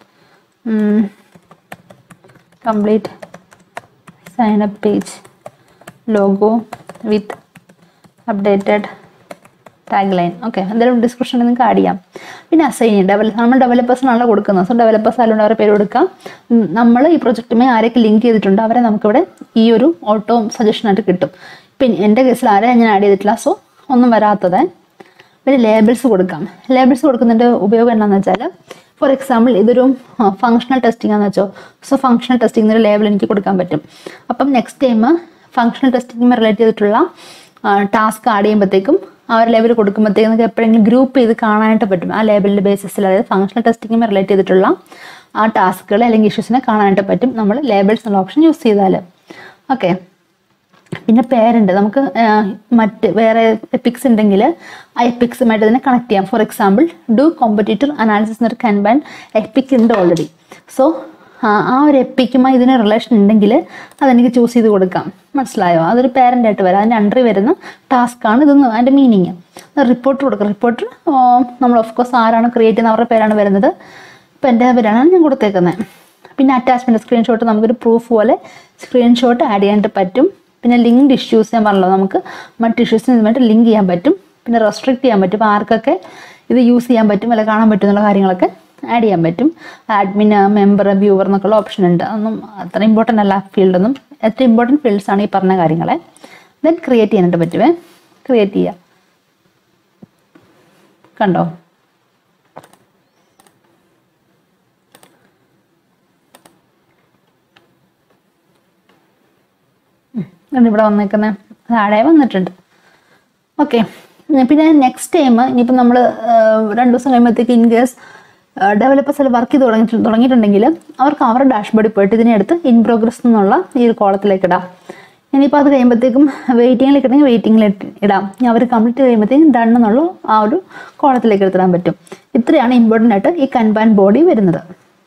complete sign up page logo with updated tag line okay എന്തായാലും ഡിസ്ക്രിപ്ഷനിൽ നിങ്ങൾക്ക് ആഡ് ചെയ്യാം പിന്നെ അസൈൻ ചെയ്യാം ഡെവലപ്പ് നമ്മൾ ഡെവലപ്പേഴ്സിനാണല്ലോ കൊടുക്കുന്നത് സോ ഡെവലപ്പേഴ്സ് ആയതുകൊണ്ട് അവരുടെ പേര് കൊടുക്കാം ഉം, നമ്മൾ ഈ പ്രൊജക്റ്റുമേ ആരെയൊക്കെ ലിങ്ക് ചെയ്തിട്ടുണ്ട് അവരെ നമുക്കിവിടെ ഈ ഒരു ഓട്ടോ സജഷനായിട്ട് കിട്ടും പിന്നെ എൻ്റെ കേസിൽ ആരെ ഞാൻ ആഡ് ചെയ്തിട്ടില്ല സോ ഒന്നും വരാത്തത് പിന്നെ ലേബിൾസ് കൊടുക്കാം ലേബിൾസ് കൊടുക്കുന്നതിൻ്റെ ഉപയോഗം എന്താണെന്ന് വെച്ചാൽ ഫോർ എക്സാമ്പിൾ ഇതൊരു ഫങ്ഷണൽ ടെസ്റ്റിംഗ് ആണെന്ന് വെച്ചോ സോ ഫങ്ഷണൽ ടെസ്റ്റിംഗ് ഒരു ലേബിൾ എനിക്ക് കൊടുക്കാൻ പറ്റും അപ്പം നെക്സ്റ്റ് ടൈം ഫങ്ഷണൽ ടെസ്റ്റിംഗുമായി റിലേറ്റ് ചെയ്തിട്ടുള്ള ടാസ്ക് ആഡ് ചെയ്യുമ്പോഴത്തേക്കും ആ ഒരു ലേബിൾ കൊടുക്കുമ്പോഴത്തേക്കും നമുക്ക് എപ്പോഴെങ്കിലും ഗ്രൂപ്പ് ചെയ്ത് കാണാനായിട്ട് പറ്റും ആ ലേബിളിൻ്റെ ബേസിസിൽ അതായത് ഫങ്ഷണൽ ടെസ്റ്റിംഗുമായി റിലേറ്റ് ചെയ്തിട്ടുള്ള ആ ടാസ്കുകൾ അല്ലെങ്കിൽ ഇഷ്യൂസിനെ കാണാനായിട്ട് പറ്റും നമ്മൾ ലേബിൾസ് എന്നുള്ള ഓപ്ഷൻ യൂസ് ചെയ്താൽ ഓക്കെ പിന്നെ പേരുണ്ട് നമുക്ക് ആ, മറ്റ് വേറെ എപ്പിക്സ് ഉണ്ടെങ്കിൽ ആ എപ്പിക്സുമായിട്ട് ഇതിനെ കണക്ട് ചെയ്യാം for example do competitor analysis എന്നൊരു കൻബാൻ എപ്പിക് ഉണ്ട് ഓൾറെഡി സോ ആ ഒരു എപ്പിക്കുമായി ഇതിന് റിലേഷൻ ഉണ്ടെങ്കിൽ അതെനിക്ക് ചൂസ് ചെയ്ത് കൊടുക്കാം മനസ്സിലായോ അതൊരു പേരൻ്റ് ആയിട്ട് വരാം അതിൻ്റെ അണ്ടറിൽ വരുന്ന ടാസ്ക്കാണ് ഇതെന്ന് അതിൻ്റെ മീനിങ് റിപ്പോർട്ട് കൊടുക്കുക റിപ്പോർട്ട് നമ്മൾ ഓഫ് കോഴ്സ് ആരാണ് ക്രിയേറ്റ് ചെയ്യുന്ന അവരുടെ പേരാണ് വരുന്നത് ഇപ്പം എൻ്റെ പേരാണ് ഞാൻ കൊടുത്തേക്കുന്നത് പിന്നെ അറ്റാച്ച്മെൻറ്റ് സ്ക്രീൻഷോട്ട് നമുക്കൊരു പ്രൂഫ് പോലെ സ്ക്രീൻഷോട്ട് ആഡ് ചെയ്യാനായിട്ട് പറ്റും പിന്നെ ലിങ്ക്ഡ് ഇഷ്യൂസ് ഞാൻ പറഞ്ഞല്ലോ നമുക്ക് മറ്റ് ഇഷ്യൂസിന് ഇതുമായിട്ട് ലിങ്ക് ചെയ്യാൻ പറ്റും പിന്നെ റെസ്ട്രിക്ട് ചെയ്യാൻ പറ്റും ഇപ്പോൾ ആർക്കൊക്കെ ഇത് യൂസ് ചെയ്യാൻ പറ്റും അല്ല കാണാൻ പറ്റും എന്നുള്ള കാര്യങ്ങളൊക്കെ ആഡ് ചെയ്യാൻ പറ്റും അഡ്മിൻ മെമ്പർ വ്യൂവർ എന്നൊക്കെയുള്ള ഓപ്ഷൻ ഉണ്ട് അതൊന്നും അത്ര ഇമ്പോർട്ടൻ്റ് അല്ല ഫീൽഡൊന്നും ഏറ്റവും ഇമ്പോർട്ടൻറ്റ് ഫീൽഡ്സ് ആണ് ഈ പറഞ്ഞ കാര്യങ്ങളെ ദെൻ ക്രിയേറ്റ് ചെയ്യാനായിട്ട് പറ്റുമേ ക്രിയേറ്റ് ചെയ്യുക കണ്ടോ ഇതാണ് ഇവിടെ വന്നേക്കുന്നത് താഴെ വന്നിട്ടുണ്ട് ഓക്കെ പിന്നെ നെക്സ്റ്റ് ടൈം ഇനിയിപ്പോൾ നമ്മൾ രണ്ട് ദിവസം കഴിയുമ്പോഴത്തേക്ക് ഇൻ കേസ് ഡെവലപ്പേഴ്സിൽ വർക്ക് ചെയ്ത് തുടങ്ങി തുടങ്ങിയിട്ടുണ്ടെങ്കിൽ അവർക്ക് അവരുടെ ഡാഷ്ബോർഡിൽ പോയിട്ട് ഇതിനെ എടുത്ത് ഇൻ പ്രോഗ്രസ് എന്നുള്ള ഈ ഒരു കോളത്തിലേക്ക് ഇടാം ഇനിയിപ്പോൾ അത് കഴിയുമ്പോഴത്തേക്കും വെയിറ്റിങ്ങിലേക്ക് ഇട്ടെങ്കിൽ വെയിറ്റിങ്ങിൽ ഇടാം ഇനി അവർ കംപ്ലീറ്റ് കഴിയുമ്പോഴത്തേക്കും ഡൺ എന്നുള്ള ആ ഒരു കോളത്തിലേക്ക് എടുത്തിടാൻ പറ്റും ഇത്രയാണ് ഇമ്പോർട്ടൻ്റ് ആയിട്ട് ഈ കൻബാൻ ബോഡി വരുന്നത്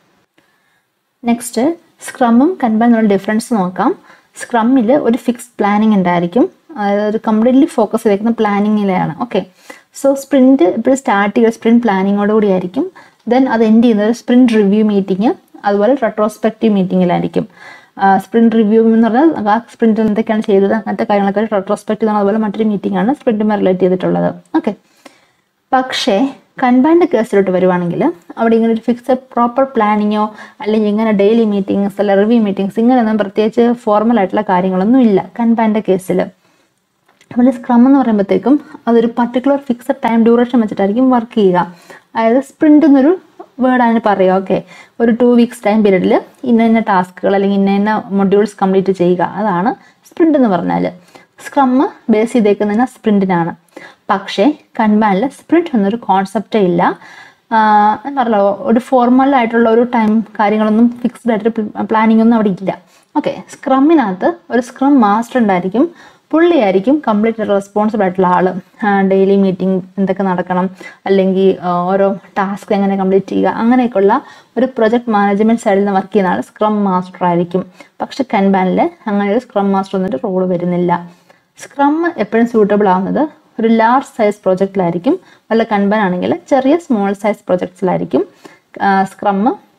നെക്സ്റ്റ് സ്ക്രമ്മും കൻബാൻ എന്നുള്ള ഡിഫറൻസ് നോക്കാം സ്ക്രമ്മിൽ ഒരു ഫിക്സ്ഡ് പ്ലാനിങ് ഉണ്ടായിരിക്കും അതായത് ഒരു കംപ്ലീറ്റ്ലി ഫോക്കസ് വയ്ക്കുന്ന പ്ലാനിങ്ങിലാണ് ഓക്കെ സോ സ്പ്രിൻറ്റ് ഇപ്പോൾ സ്റ്റാർട്ട് ചെയ്യുക സ്പ്രിൻറ്റ് പ്ലാനിങ്ങോട് കൂടി ആയിരിക്കും ദെൻ അത് എൻഡ് ചെയ്യുന്നത് സ്പ്രിൻറ്റ് റിവ്യൂ മീറ്റിംഗ് അതുപോലെ റെട്രോസ്പെക്റ്റീവ് മീറ്റിങ്ങിലായിരിക്കും സ്പ്രിൻറ്റ് റിവ്യൂ എന്ന് പറഞ്ഞാൽ ആ സ്പ്രിൻറ്റിൽ എന്തൊക്കെയാണ് ചെയ്തത് അങ്ങനത്തെ കാര്യങ്ങളൊക്കെ റെട്രോസ്പെക്റ്റീവ് ആണ് അതുപോലെ മറ്റൊരു മീറ്റിംഗ് ആണ് സ്പ്രിൻറ്റുമായി റിലേറ്റ് ചെയ്തിട്ടുള്ളത് ഓക്കെ പക്ഷേ കൺബൈൻഡ് കേസിലോട്ട് വരുവാണെങ്കിൽ അവിടെ ഇങ്ങനെ ഒരു ഫിക്സഡ് പ്രോപ്പർ പ്ലാനിങ്ങോ അല്ലെങ്കിൽ ഇങ്ങനെ ഡെയിലി മീറ്റിംഗ്സ് അല്ല റിവ്യൂ മീറ്റിംഗ്സ് ഇങ്ങനെയൊന്നും പ്രത്യേകിച്ച് ഫോർമൽ ആയിട്ടുള്ള കാര്യങ്ങളൊന്നും ഇല്ല കൺബൈൻഡ് കേസിൽ അതുപോലെ സ്ക്രം എന്ന് പറയുമ്പോഴത്തേക്കും അതൊരു പർട്ടിക്കുലർ ഫിക്സഡ് ടൈം ഡ്യൂറേഷൻ വെച്ചിട്ടായിരിക്കും വർക്ക് ചെയ്യുക അതായത് സ്പ്രിൻ്റ് എന്നൊരു വേർഡാണ് പറയുക ഓക്കെ ഒരു ടു വീക്സ് ടൈം പീരീഡിൽ ഇന്ന ഇന്ന ടാസ്കുകൾ അല്ലെങ്കിൽ ഇന്ന ഇന്ന മൊഡ്യൂൾസ് കംപ്ലീറ്റ് ചെയ്യുക അതാണ് സ്പ്രിൻ്റ് എന്ന് പറഞ്ഞാൽ സ്ക്രം ബേസ് ചെയ്തേക്കുന്നതിന് സ്പ്രിൻറ്റിനാണ് പക്ഷേ കൺബാനിൽ സ്പ്രിൻറ്റ് എന്നൊരു കോൺസെപ്റ്റേ ഇല്ല ആഹ് ഞാൻ പറഞ്ഞല്ലോ ഒരു ഫോർമൽ ആയിട്ടുള്ള ഒരു ടൈം കാര്യങ്ങളൊന്നും ഫിക്സ്ഡ് ആയിട്ടൊരു പ്ലാനിംഗ് ഒന്നും അവിടെ ഇല്ല ഓക്കെ സ്ക്രമ്മിനകത്ത് ഒരു സ്ക്രം മാസ്റ്റർ ഉണ്ടായിരിക്കും പുള്ളിയായിരിക്കും കംപ്ലീറ്റ് റെസ്പോൺസിബിൾ ആയിട്ടുള്ള ആള് ഡെയിലി മീറ്റിംഗ് എന്തൊക്കെ നടക്കണം അല്ലെങ്കിൽ ആ, ഓരോ ടാസ്ക് എങ്ങനെ കംപ്ലീറ്റ് ചെയ്യുക അങ്ങനെയൊക്കെയുള്ള ഒരു പ്രൊജക്ട് മാനേജ്മെന്റ് സൈഡിൽ നിന്ന് വർക്ക് ചെയ്യുന്ന ആൾ സ്ക്രം മാസ്റ്റർ ആയിരിക്കും പക്ഷെ കൻബാനിൽ അങ്ങനെ ഒരു സ്ക്രം മാസ്റ്റർ എന്നൊരു റോള് വരുന്നില്ല സ്ക്രം എപ്പോഴും സ്യൂട്ടബിൾ ആവുന്നത് ഒരു ലാർജ് സൈസ് പ്രോജക്റ്റിലായിരിക്കും വല്ല കൺബൻ ആണെങ്കിൽ ചെറിയ സ്മോൾ സൈസ് പ്രോജക്ട്സിലായിരിക്കും സ്ക്രം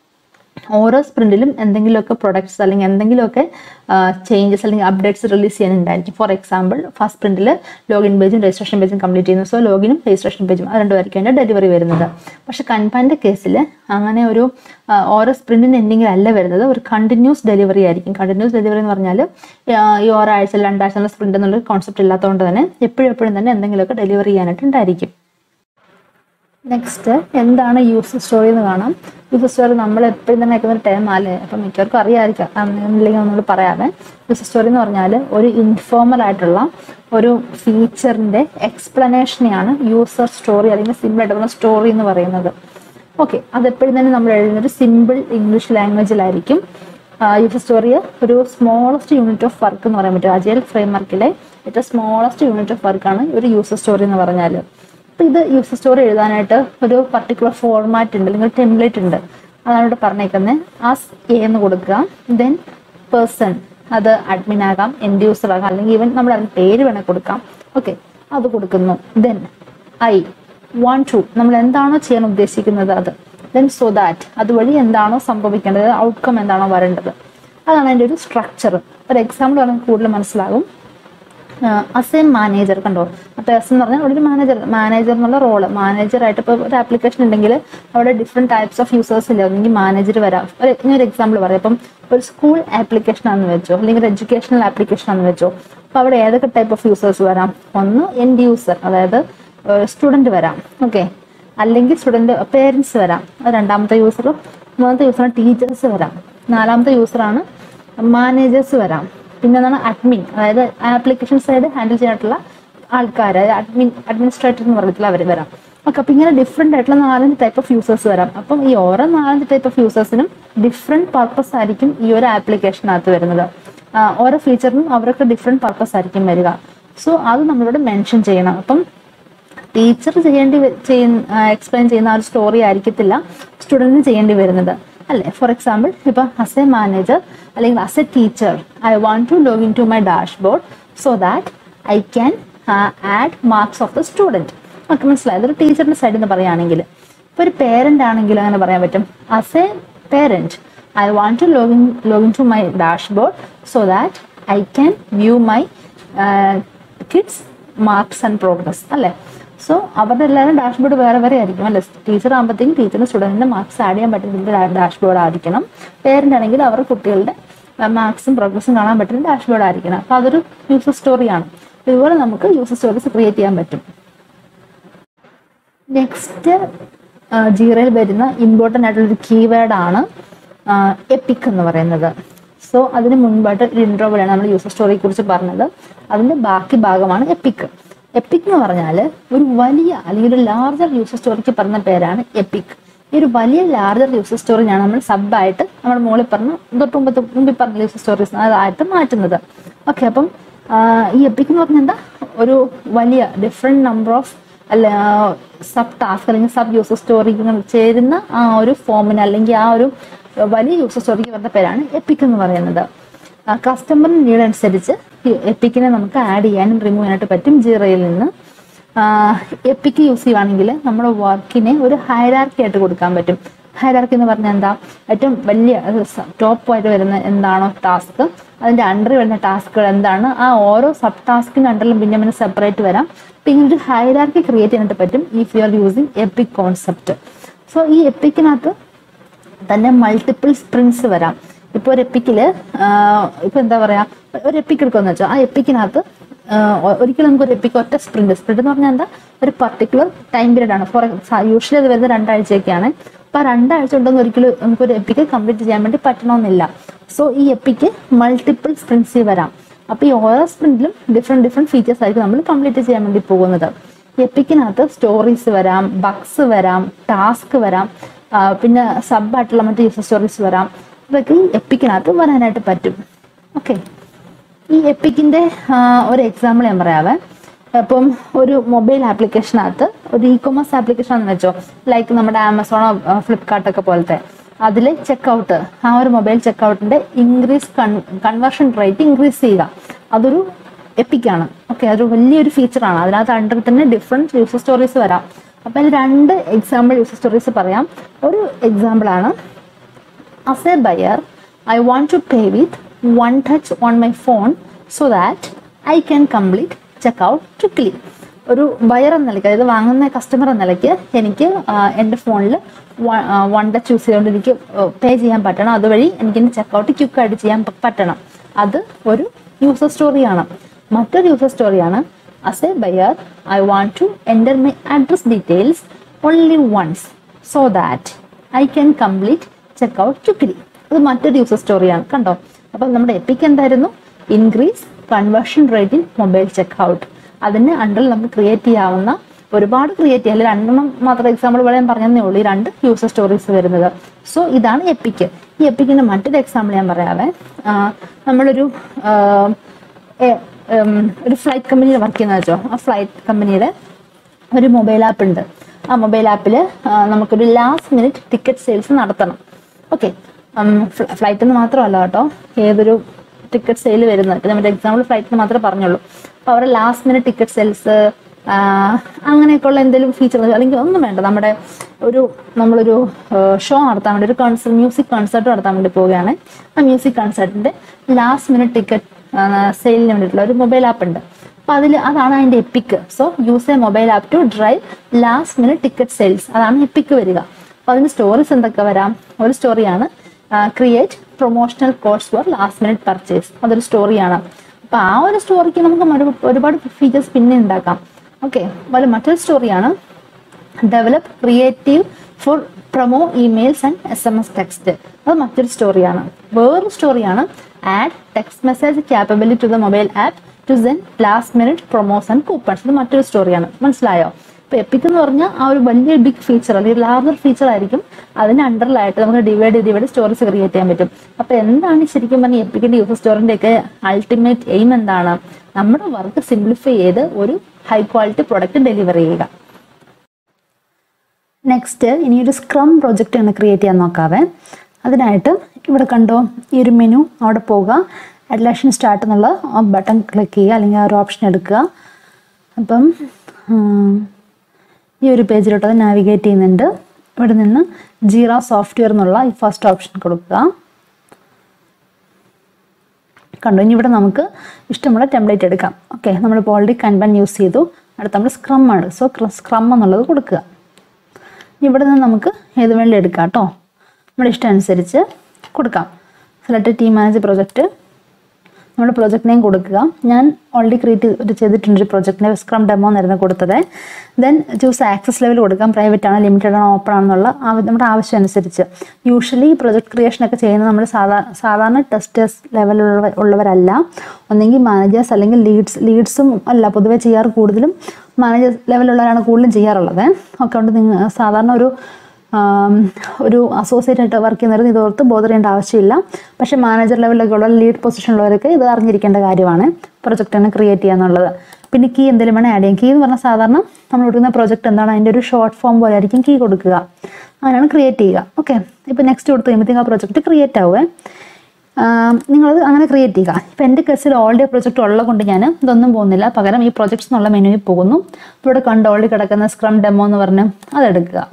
ഓരോ സ്പ്രിൻറ്റിലും എന്തെങ്കിലുമൊക്കെ പ്രൊഡക്ട്സ് അല്ലെങ്കിൽ എന്തെങ്കിലുമൊക്കെ ചേഞ്ചസ് അല്ലെങ്കിൽ അപ്ഡേറ്റ്സ് റിലീസ് ചെയ്യാനുണ്ടായിരിക്കും ഫോർ എക്സാമ്പിൾ ഫസ്റ്റ് സ്പ്രിൻറ്റിൽ ലോഗിൻ പേജും രജിസ്ട്രേഷൻ പേജും കംപ്ലീറ്റ് ചെയ്യുന്നു സോ ലോഗിനും രജിസ്ട്രേഷൻ പേജും അത് രണ്ടുമായിരിക്കും അതിൻ്റെ ഡെലിവറി വരുന്നത് പക്ഷേ കൺപാൻ്റെ കേസിൽ അങ്ങനെ ഒരു ആ, ഓരോ സ്പ്രിൻറ്റിൻ്റെ എൻഡിങ്ങിൽ അല്ല വരുന്നത് ഒരു കണ്ടിന്യൂസ് ഡെലിവറി ആയിരിക്കും കണ്ടിന്യൂസ് ഡെലിവറി എന്ന് പറഞ്ഞാൽ ഈ ഒരാഴ്ച രണ്ടാഴ്ച എന്നുള്ള സ്പ്രിൻ്റ് എന്നുള്ള കോൺസെപ്റ്റ് ഇല്ലാത്തതുകൊണ്ട് തന്നെ എപ്പോഴും എപ്പോഴും തന്നെ എന്തെങ്കിലുമൊക്കെ ഡെലിവറി ചെയ്യാനായിട്ട് ഉണ്ടായിരിക്കും നെക്സ്റ്റ് എന്താണ് യൂസർ സ്റ്റോറി എന്ന് കാണാം യൂസർ സ്റ്റോറി നമ്മൾ എപ്പോഴും തന്നെ കേൾക്കുന്ന ഒരു ടൈം അല്ലേ അപ്പം മിക്കവർക്കും അറിയാമായിരിക്കാം അല്ലെങ്കിൽ നമ്മൾ പറയാതെ യൂസർ സ്റ്റോറി എന്ന് പറഞ്ഞാൽ ഒരു ഇൻഫോർമൽ ആയിട്ടുള്ള ഒരു ഫീച്ചറിന്റെ എക്സ്പ്ലനേഷനെയാണ് യൂസർ സ്റ്റോറി അല്ലെങ്കിൽ സിമ്പിൾ ആയിട്ട് പറഞ്ഞ സ്റ്റോറി എന്ന് പറയുന്നത് ഓക്കെ അതെപ്പോഴും തന്നെ നമ്മൾ എഴുതുന്ന ഒരു സിമ്പിൾ ഇംഗ്ലീഷ് ലാംഗ്വേജിലായിരിക്കും യൂസർ സ്റ്റോറി ഒരു സ്മോളസ്റ്റ് യൂണിറ്റ് ഓഫ് വർക്ക് എന്ന് പറയാൻ പറ്റും അജയൽ ഫ്രെയിംവർക്കിലെ ഏറ്റവും സ്മോളസ്റ്റ് യൂണിറ്റ് ഓഫ് വർക്കാണ് ഒരു യൂസർ സ്റ്റോറി എന്ന് പറഞ്ഞാൽ അപ്പൊ ഇത് യൂസർ സ്റ്റോറി എഴുതാനായിട്ട് ഒരു പർട്ടിക്കുലർ ഫോർമാറ്റ് ഉണ്ട് അല്ലെങ്കിൽ ടെംപ്ലേറ്റ് ഉണ്ട് അതാണ് ഇവിടെ പറഞ്ഞേക്കുന്നത് ആസ് എ എന്ന് കൊടുക്കുക ദെൻ പേഴ്സൺ അത് അഡ്മിൻ ആകാം എൻഡ് യൂസർ ആകാം അല്ലെങ്കിൽ ഈവൻ നമ്മൾ അതിന് പേര് വേണേൽ കൊടുക്കാം ഓക്കെ അത് കൊടുക്കുന്നു ദെൻ ഐ വാണ്ട് ടു നമ്മൾ എന്താണോ ചെയ്യാൻ ഉദ്ദേശിക്കുന്നത് അത് ദെൻ സോ ദാറ്റ് അതുവഴി എന്താണോ സംഭവിക്കേണ്ടത് ഔട്ട്കം എന്താണോ വരേണ്ടത് അതാണ് അതിൻ്റെ ഒരു സ്ട്രക്ചർ ഒരു എക്സാമ്പിൾ പറഞ്ഞാൽ കൂടുതൽ മനസ്സിലാകും അസ് എ മാനേജർ കണ്ടോ പേഴ്സൺ എന്ന് പറഞ്ഞാൽ അവിടെ ഒരു മാനേജർ മാനേജർ എന്നുള്ള റോള് മാനേജറായിട്ട് ഇപ്പോൾ ഒരു ആപ്ലിക്കേഷൻ ഉണ്ടെങ്കിൽ അവിടെ ഡിഫറെൻറ്റ് ടൈപ്സ് ഓഫ് യൂസേഴ്സ് ഇല്ല ഒന്നെങ്കിൽ മാനേജർ വരാം ഒരു ഞാൻ ഒരു എക്സാമ്പിൾ പറയാം ഇപ്പം ഒരു സ്കൂൾ ആപ്ലിക്കേഷൻ ആണെന്ന് വെച്ചോ അല്ലെങ്കിൽ ഒരു എഡ്യൂക്കേഷണൽ ആപ്ലിക്കേഷൻ ആണെന്ന് വെച്ചോ അപ്പോൾ അവിടെ ഏതൊക്കെ ടൈപ്പ് ഓഫ് യൂസേഴ്സ് വരാം ഒന്ന് എൻഡ് യൂസർ അതായത് സ്റ്റുഡൻറ് വരാം ഓക്കെ അല്ലെങ്കിൽ സ്റ്റുഡൻറ് പേരൻസ് വരാം അത് രണ്ടാമത്തെ യൂസർ മൂന്നാമത്തെ യൂസറാണ് ടീച്ചേഴ്സ് വരാം നാലാമത്തെ യൂസറാണ് മാനേജേഴ്സ് വരാം പിന്നെ എന്താണ് അഡ്മിൻ അതായത് ആപ്ലിക്കേഷൻ സൈഡ് ഹാൻഡിൽ ചെയ്യാനായിട്ടുള്ള ആൾക്കാർ അഡ്മിൻ അഡ്മിനിസ്ട്രേറ്റർ എന്ന് പറയത്തില്ല അവർ വരാം ഓക്കെ അപ്പം ഇങ്ങനെ ഡിഫറെൻ്റ് ആയിട്ടുള്ള നാലഞ്ച് ടൈപ്പ് ഓഫ് യൂസേഴ്സ് വരാം അപ്പം ഈ ഓരോ നാലഞ്ച് ടൈപ്പ് ഓഫ് യൂസേഴ്സിനും ഡിഫറെൻറ്റ് പർപ്പസ് ആയിരിക്കും ഈ ഒരു ആപ്ലിക്കേഷനകത്ത് വരുന്നത് ആ, ഓരോ ഫീച്ചറിനും അവർക്ക് ഡിഫറെൻറ്റ് പർപ്പസ് ആയിരിക്കും വരിക സോ അത് നമ്മളിവിടെ മെൻഷൻ ചെയ്യണം അപ്പം ടീച്ചർ ചെയ്യേണ്ടി വ- ചെയ്യുന്ന എക്സ്പ്ലെയിൻ ചെയ്യുന്ന ആ ഒരു സ്റ്റോറി ആയിരിക്കത്തില്ല സ്റ്റുഡൻറ്റിന് ചെയ്യേണ്ടി വരുന്നത് അല്ലേ ഫോർ എക്സാമ്പിൾ ഇപ്പം അസ് എ മാനേജർ അല്ലെങ്കിൽ as a teacher I want to log in to my dashboard so that I can add marks of the student നമുക്ക് മനസ്സിലായത് ഒരു ടീച്ചറിന്റെ സൈഡിൽ നിന്ന് പറയുകയാണെങ്കിൽ ഇപ്പോൾ ഒരു പേരൻ്റ് ആണെങ്കിൽ അങ്ങനെ പറയാൻ പറ്റും as a parent I want to login login to my dashboard so that I can view my kids marks and progress അല്ലേ സോ അവരുടെ എല്ലാവരും ഡാഷ്ബോർഡ് വേറെ വേറെ ആയിരിക്കും അല്ലെ ടീച്ചർ ആകുമ്പോഴത്തേക്കും ടീച്ചറിന് സ്റ്റുഡൻറ്റിന്റെ മാർക്സ് ആഡ് ചെയ്യാൻ പറ്റുന്ന ഡാഷ്ബോർഡ് ആയിരിക്കണം പേരൻ്റ് ആണെങ്കിൽ അവരുടെ കുട്ടികളുടെ മാർക്സും പ്രോഗ്രസും കാണാൻ പറ്റുന്ന ഡാഷ്ബോർഡ് ആയിരിക്കണം അപ്പോൾ അതൊരു യൂസർ സ്റ്റോറിയാണ് ഇതുപോലെ നമുക്ക് യൂസർ സ്റ്റോറീസ് ക്രിയേറ്റ് ചെയ്യാൻ പറ്റും നെക്സ്റ്റ് ജീറയിൽ വരുന്ന ഇമ്പോർട്ടൻ്റ് ആയിട്ടുള്ളൊരു കീവേഡ് ആണ് എപ്പിക് എന്ന് പറയുന്നത് സോ അതിന് മുൻപായിട്ട് ഒരു ഇൻട്രോ വഴിയാണ് നമ്മൾ യൂസർ സ്റ്റോറിയെ കുറിച്ച് പറഞ്ഞത് അതിന്റെ ബാക്കി ഭാഗമാണ് എപ്പിക് എപ്പിക് എന്ന് പറഞ്ഞാൽ ഒരു വലിയ അല്ലെങ്കിൽ ഒരു ലാർജർ യൂസർ സ്റ്റോറിക്ക് പറഞ്ഞ പേരാണ് എപ്പിക് ഈ ഒരു വലിയ ലാർജർ യൂസർ സ്റ്റോറിയാണ് നമ്മൾ സബായിട്ട് നമ്മൾ മുകളിൽ പറഞ്ഞ തൊട്ട് മുമ്പ് മുമ്പിൽ പറഞ്ഞ യൂസർ സ്റ്റോറീസ് അതായിട്ട് മാറ്റുന്നത് ഓക്കെ അപ്പം ആ, ഈ എപ്പിക് എന്ന് പറഞ്ഞാൽ എന്താ ഒരു വലിയ ഡിഫറെൻറ്റ് നമ്പർ ഓഫ് അല്ല സബ് ടാസ്ക് അല്ലെങ്കിൽ സബ് യൂസർ സ്റ്റോറിക്ക് ചേരുന്ന ആ ഒരു ഫോമിന് അല്ലെങ്കിൽ ആ ഒരു വലിയ യൂസർ സ്റ്റോറിക്ക് വരുന്ന പേരാണ് എപ്പിക് എന്ന് പറയുന്നത് കസ്റ്റമറിന് നീഡ് അനുസരിച്ച് എപ്പിക്കിനെ നമുക്ക് ആഡ് ചെയ്യാനും റിമൂവ് ചെയ്യാനായിട്ട് പറ്റും ജീറയിൽ നിന്ന് എപ്പിക്ക് യൂസ് ചെയ്യുവാണെങ്കിൽ നമ്മുടെ വർക്കിനെ ഒരു ഹൈറാർക്കി ആയിട്ട് കൊടുക്കാൻ പറ്റും ഹൈറാർക്കി എന്ന് പറഞ്ഞാൽ എന്താ ഏറ്റവും വലിയ ടോപ്പ് ആയിട്ട് വരുന്ന എന്താണോ ടാസ്ക് അതിന്റെ അണ്ടറിൽ വരുന്ന ടാസ്കുകൾ എന്താണ് ആ ഓരോ സബ് ടാസ്കിന്റെ അണ്ടറിലും പിന്നെ പിന്നെ സെപ്പറേറ്റ് വരാം പിന്നെ ഒരു ഹൈറാർക്കി ക്രിയേറ്റ് ചെയ്യാനായിട്ട് പറ്റും if you are using epic concept so ഈ എപ്പിക്കിനകത്ത് തന്നെ മൾട്ടിപ്പിൾ സ്പ്രിൻസ് വരാം ഇപ്പോൾ ഒരു എപ്പിക്കില് ഇപ്പൊ എന്താ പറയാ ഒരു എപ്പിക്ക് എടുക്കുമെന്ന് വെച്ചാൽ ആ എപ്പിക്കിനകത്ത് ആഹ് ഒരിക്കലും നമുക്ക് ഒരു എപ്പിക്ക് ഒറ്റ സ്പ്രിന്റ് സ്പ്രിന്റ് എന്ന് പറഞ്ഞാൽ എന്താ ഒരു പർട്ടിക്കുലർ ടൈം പീരീഡ് ആണ് ഫോർ യൂഷ്വലി അത് വരുന്നത് രണ്ടാഴ്ചയൊക്കെയാണ് അപ്പൊ ആ രണ്ടാഴ്ച ഉണ്ടെന്ന് ഒരിക്കലും നമുക്ക് ഒരു എപ്പിക്ക് കംപ്ലീറ്റ് ചെയ്യാൻ വേണ്ടി പറ്റണമെന്നില്ല സോ ഈ എപ്പിക്ക് മൾട്ടിപ്പിൾ സ്പ്രിന്റ്സ് വരാം അപ്പൊ ഈ ഓരോ സ്പ്രിന്റിലും ഡിഫറെന്റ് ഡിഫറെന്റ് ഫീച്ചേഴ്സ് ആയിരിക്കും നമ്മൾ കംപ്ലീറ്റ് ചെയ്യാൻ വേണ്ടി പോകുന്നത് എപ്പിക്കിനകത്ത് സ്റ്റോറീസ് വരാം ബഗ്സ് വരാം ടാസ്ക് വരാം ആ, പിന്നെ സബ് ആയിട്ടുള്ള മറ്റു യൂസർ സ്റ്റോറീസ് വരാം ഇതൊക്കെ ഈ എപ്പിക്കിനകത്ത് വരാനായിട്ട് പറ്റും ഓക്കെ ഈ എപ്പിക്കിന്റെ ആ, ഒരു എക്സാമ്പിൾ ഞാൻ പറയാവേ അപ്പം ഒരു മൊബൈൽ ആപ്ലിക്കേഷനകത്ത് ഒരു ഇ കൊമേഴ്സ് ആപ്ലിക്കേഷൻ ആണെന്ന് വെച്ചോ ലൈക്ക് നമ്മുടെ ആമസോണോ ഫ്ലിപ്കാർട്ടൊക്കെ പോലത്തെ അതിൽ ചെക്കൗട്ട് ആ ഒരു മൊബൈൽ ചെക്കൗട്ടിന്റെ ഇൻക്രീസ് കൺവേർഷൻ റേറ്റ് ഇൻക്രീസ് ചെയ്യുക അതൊരു എപ്പിക്കാണ് ഓക്കെ അതൊരു വലിയൊരു ഫീച്ചറാണ് അതിനകത്ത് അണ്ടർ തന്നെ ഡിഫറെൻറ്റ് യൂസർ സ്റ്റോറീസ് വരാം അപ്പം അതിൽ രണ്ട് എക്സാമ്പിൾ യൂസർ സ്റ്റോറീസ് പറയാം ഒരു എക്സാമ്പിൾ ആണ് as a buyer, I want to pay with one touch on my phone so that I can complete checkout quickly. ഒരു ബയർ എന്ന നിലയ്ക്ക് അതായത് വാങ്ങുന്ന കസ്റ്റമർ എന്ന നിലയ്ക്ക് എനിക്ക് ആ, എൻ്റെ ഫോണിൽ വൺ ടച്ച് യൂസ് ചെയ്തുകൊണ്ട് എനിക്ക് പേ ചെയ്യാൻ പറ്റണം അതുവഴി എനിക്ക് എൻ്റെ ചെക്കൗട്ട് ക്വിക്കായിട്ട് ചെയ്യാൻ പ- പറ്റണം അത് ഒരു യൂസർ സ്റ്റോറിയാണ് മറ്റൊരു യൂസർ സ്റ്റോറിയാണ് as a buyer I want to enter my address details only once so that I can complete checkout quickly അത് മറ്റൊരു യൂസർ സ്റ്റോറിയാണ് കണ്ടോ അപ്പം നമ്മുടെ എപ്പിക് എന്തായിരുന്നു increase conversion rate in mobile checkout അതിന് അണ്ടറിൽ നമുക്ക് ക്രിയേറ്റ് ചെയ്യാവുന്ന ഒരുപാട് ക്രിയേറ്റ് ചെയ്യാം അല്ലെങ്കിൽ രണ്ടെണ്ണം മാത്രം എക്സാമ്പിൾ പറയാൻ പറഞ്ഞതേ ഉള്ളൂ ഈ രണ്ട് യൂസർ സ്റ്റോറീസ് വരുന്നത് സോ ഇതാണ് എപ്പിക്ക് ഈ എപ്പിക്കിന്റെ മറ്റൊരു എക്സാമ്പിൾ ഞാൻ പറയാവേ ആ, നമ്മളൊരു ആ, എ- ഉം, ഒരു ഫ്ലൈറ്റ് കമ്പനിയിൽ വർക്ക് ചെയ്യുന്ന വെച്ചോ ആ ഫ്ലൈറ്റ് കമ്പനിയുടെ ഒരു മൊബൈൽ ആപ്പ് ഉണ്ട് ആ മൊബൈൽ ആപ്പിൽ നമുക്കൊരു ലാസ്റ്റ് മിനിറ്റ് ടിക്കറ്റ് സെയിൽസ് നടത്തണം ഓക്കെ ഫ്ലൈറ്റിൽ നിന്ന് മാത്രമല്ല കേട്ടോ ഏതൊരു ടിക്കറ്റ് സെയിൽ വരുന്നത് ഇപ്പം നമ്മുടെ എക്സാമ്പിൾ ഫ്ലൈറ്റിന് മാത്രമേ പറഞ്ഞുള്ളൂ അപ്പോൾ അവരുടെ ലാസ്റ്റ് മിനിറ്റ് ടിക്കറ്റ് സെയിൽസ് അങ്ങനെയൊക്കെയുള്ള എന്തെങ്കിലും ഫീച്ചർ അല്ലെങ്കിൽ ഒന്നും വേണ്ട നമ്മുടെ ഒരു നമ്മളൊരു ഷോ നടത്താൻ വേണ്ടി ഒരു കൺസേർട്ട് മ്യൂസിക് കൺസേർട്ട് നടത്താൻ വേണ്ടി പോവുകയാണ് ആ മ്യൂസിക് കൺസേർട്ടിന്റെ ലാസ്റ്റ് മിനിറ്റ് ടിക്കറ്റ് സെയിലിന് വേണ്ടിയിട്ടുള്ള ഒരു മൊബൈൽ ആപ്പ് ഉണ്ട് അപ്പോൾ അതിൽ അതാണ് അതിൻ്റെ epic so use a mobile app to drive last minute ticket sales അതാണ് എപ്പിക്ക് വരിക അപ്പോൾ അതിന് സ്റ്റോറീസ് എന്തൊക്കെ വരാം ഒരു സ്റ്റോറിയാണ് create promotional course for last minute purchase അതൊരു സ്റ്റോറിയാണ് അപ്പോൾ ആ ഒരു സ്റ്റോറിക്ക് നമുക്ക് ഒരു- ഒരുപാട് ഫീച്ചേഴ്സ് പിന്നെ ഉണ്ടാക്കാം ഓക്കെ അതുപോലെ മറ്റൊരു സ്റ്റോറിയാണ് develop creative for promo emails and S M S text അത് മറ്റൊരു സ്റ്റോറിയാണ് വേറൊരു സ്റ്റോറിയാണ് add text message capability to the mobile app to send last minute promos and coupons ഇത് മറ്റൊരു സ്റ്റോറിയാണ് മനസ്സിലായോ ഇപ്പൊ എപ്പിക് എന്ന് പറഞ്ഞാൽ ആ ഒരു വലിയ ബിഗ് ഫീച്ചർ അല്ലെങ്കിൽ ലാർജർ ഫീച്ചർ ആയിരിക്കും അതിന് അണ്ടറിലായിട്ട് നമുക്ക് ഡിവൈഡ് ചെയ്ത് ഡിവൈഡ് സ്റ്റോറീസ് ക്രിയേറ്റ് ചെയ്യാൻ പറ്റും അപ്പൊ എന്താണ് ശരിക്കും പറഞ്ഞാൽ എപ്പിക്കിന്റെ യൂസർ സ്റ്റോറിന്റെ ഒക്കെ അൾട്ടിമേറ്റ് എയിം എന്താണ് നമ്മുടെ വർക്ക് സിംപ്ലിഫൈ ചെയ്ത് ഒരു ഹൈ ക്വാളിറ്റി പ്രൊഡക്റ്റ് ഡെലിവർ ചെയ്യുക നെക്സ്റ്റ് ഇനി ഒരു സ്ക്രം പ്രോജക്റ്റ് ആണ് ക്രിയേറ്റ് ചെയ്യാൻ നോക്കാവേ അതിനായിട്ട് ഇവിടെ കണ്ടോ ഈ ഒരു മെനു അവിടെ പോവുക അഡ്ലാഷൻ സ്റ്റാർട്ട് എന്നുള്ള ബട്ടൺ ക്ലിക്ക് ചെയ്യുക അല്ലെങ്കിൽ ആ ഒരു ഓപ്ഷൻ എടുക്കുക അപ്പം ഉം, ഈ ഒരു പേജിലോട്ട് അത് നാവിഗേറ്റ് ചെയ്യുന്നുണ്ട് ഇവിടെ നിന്ന് ജീറ സോഫ്റ്റ്വെയർ എന്നുള്ള ഈ ഫസ്റ്റ് ഓപ്ഷൻ കൊടുക്കുക കണ്ടു ഇനി ഇവിടെ നമുക്ക് ഇഷ്ടമുള്ള ടെംപ്ലേറ്റ് എടുക്കാം ഓക്കെ നമ്മളിപ്പോൾ ഓൾറെഡി കൻബൻ യൂസ് ചെയ്തു അടുത്ത നമ്മൾ സ്ക്രം ആണ് സോ സ്ക്രം എന്നുള്ളത് കൊടുക്കുക ഇനി ഇവിടെ നിന്ന് നമുക്ക് ഏത് വേണ്ടി എടുക്കാം കേട്ടോ നമ്മുടെ ഇഷ്ടം അനുസരിച്ച് കൊടുക്കാം സെലക്ട് ടീം മാനേജ് പ്രൊജക്റ്റ് നമ്മുടെ പ്രൊജക്ട് നെയിം കൊടുക്കുക ഞാൻ ഓൾറെഡി ക്രിയേറ്റ് ഒരു ചെയ്തിട്ടുണ്ട് ഒരു പ്രൊജക്റ്റിനെ സ്ക്രം ഡെമോ എന്നായിരുന്നു കൊടുത്തത് ദെൻ ചൂസ് ആക്സസ് ലെവൽ കൊടുക്കാം പ്രൈവറ്റ് ആണ് ലിമിറ്റഡ് ആണ് ഓപ്പൺ ആണെന്നുള്ള ആവ- നമ്മുടെ ആവശ്യം അനുസരിച്ച് യൂഷ്വലി ഈ പ്രൊജക്ട് ക്രിയേഷൻ ഒക്കെ ചെയ്യുന്നത് നമ്മൾ സാധാരണ സാധാരണ ടെസ്റ്റേഴ്സ് ലെവലുള്ള ഉള്ളവരല്ല ഒന്നെങ്കിൽ മാനേജേഴ്സ് അല്ലെങ്കിൽ ലീഡ്സ് ലീഡ്സും അല്ല പൊതുവെ ചെയ്യാറ് കൂടുതലും മാനേജേഴ്സ് ലെവലുള്ളവരാണ് കൂടുതലും ചെയ്യാറുള്ളത് ഒക്കെ കൊണ്ട് നിങ്ങൾ സാധാരണ ഒരു ആം, ഒരു അസോസിയേറ്റ് ആയിട്ട് വർക്ക് ചെയ്യുന്നവർക്ക് ഇത് ഓർത്ത് ബോധർ ചെയ്യേണ്ട ആവശ്യമില്ല പക്ഷേ മാനേജർ ലെവലിലൊക്കെ ഉള്ള ലീഡ് പൊസിഷനിലുള്ളവർക്ക് ഇത് അറിഞ്ഞിരിക്കേണ്ട കാര്യമാണ് പ്രൊജക്റ്റാണ് ക്രിയേറ്റ് ചെയ്യുക എന്നുള്ളത് പിന്നെ കീ എന്തെങ്കിലും വേണം ആഡ് ചെയ്യാം കീ എന്ന് പറഞ്ഞാൽ സാധാരണ നമ്മൾ കൊടുക്കുന്ന പ്രൊജക്റ്റ് എന്താണ് അതിൻ്റെ ഒരു ഷോർട്ട് ഫോം പോലെ ആയിരിക്കും കീ കൊടുക്കുക അങ്ങനെയാണ് ക്രിയേറ്റ് ചെയ്യുക ഓക്കെ ഇപ്പോൾ നെക്സ്റ്റ് കൊടുത്ത് കഴിയുമ്പോഴത്തേക്കും ആ പ്രൊജക്റ്റ് ക്രിയേറ്റ് ആവുമേ ആം, നിങ്ങളത് അങ്ങനെ ക്രിയേറ്റ് ചെയ്യുക ഇപ്പം എൻ്റെ കേസിൽ ഓൾറെഡി പ്രൊജക്റ്റ് ഉള്ളത് കൊണ്ട് ഞാൻ ഇതൊന്നും പോകുന്നില്ല പകരം ഈ പ്രൊജക്ട്സ് എന്നുള്ള മെനുവിൽ പോകുന്നു ഇവിടെ കണ്ട് ഓൾറെഡി കിടക്കുന്ന സ്ക്രം ഡെമോ എന്ന് പറഞ്ഞ് അതെടുക്കുക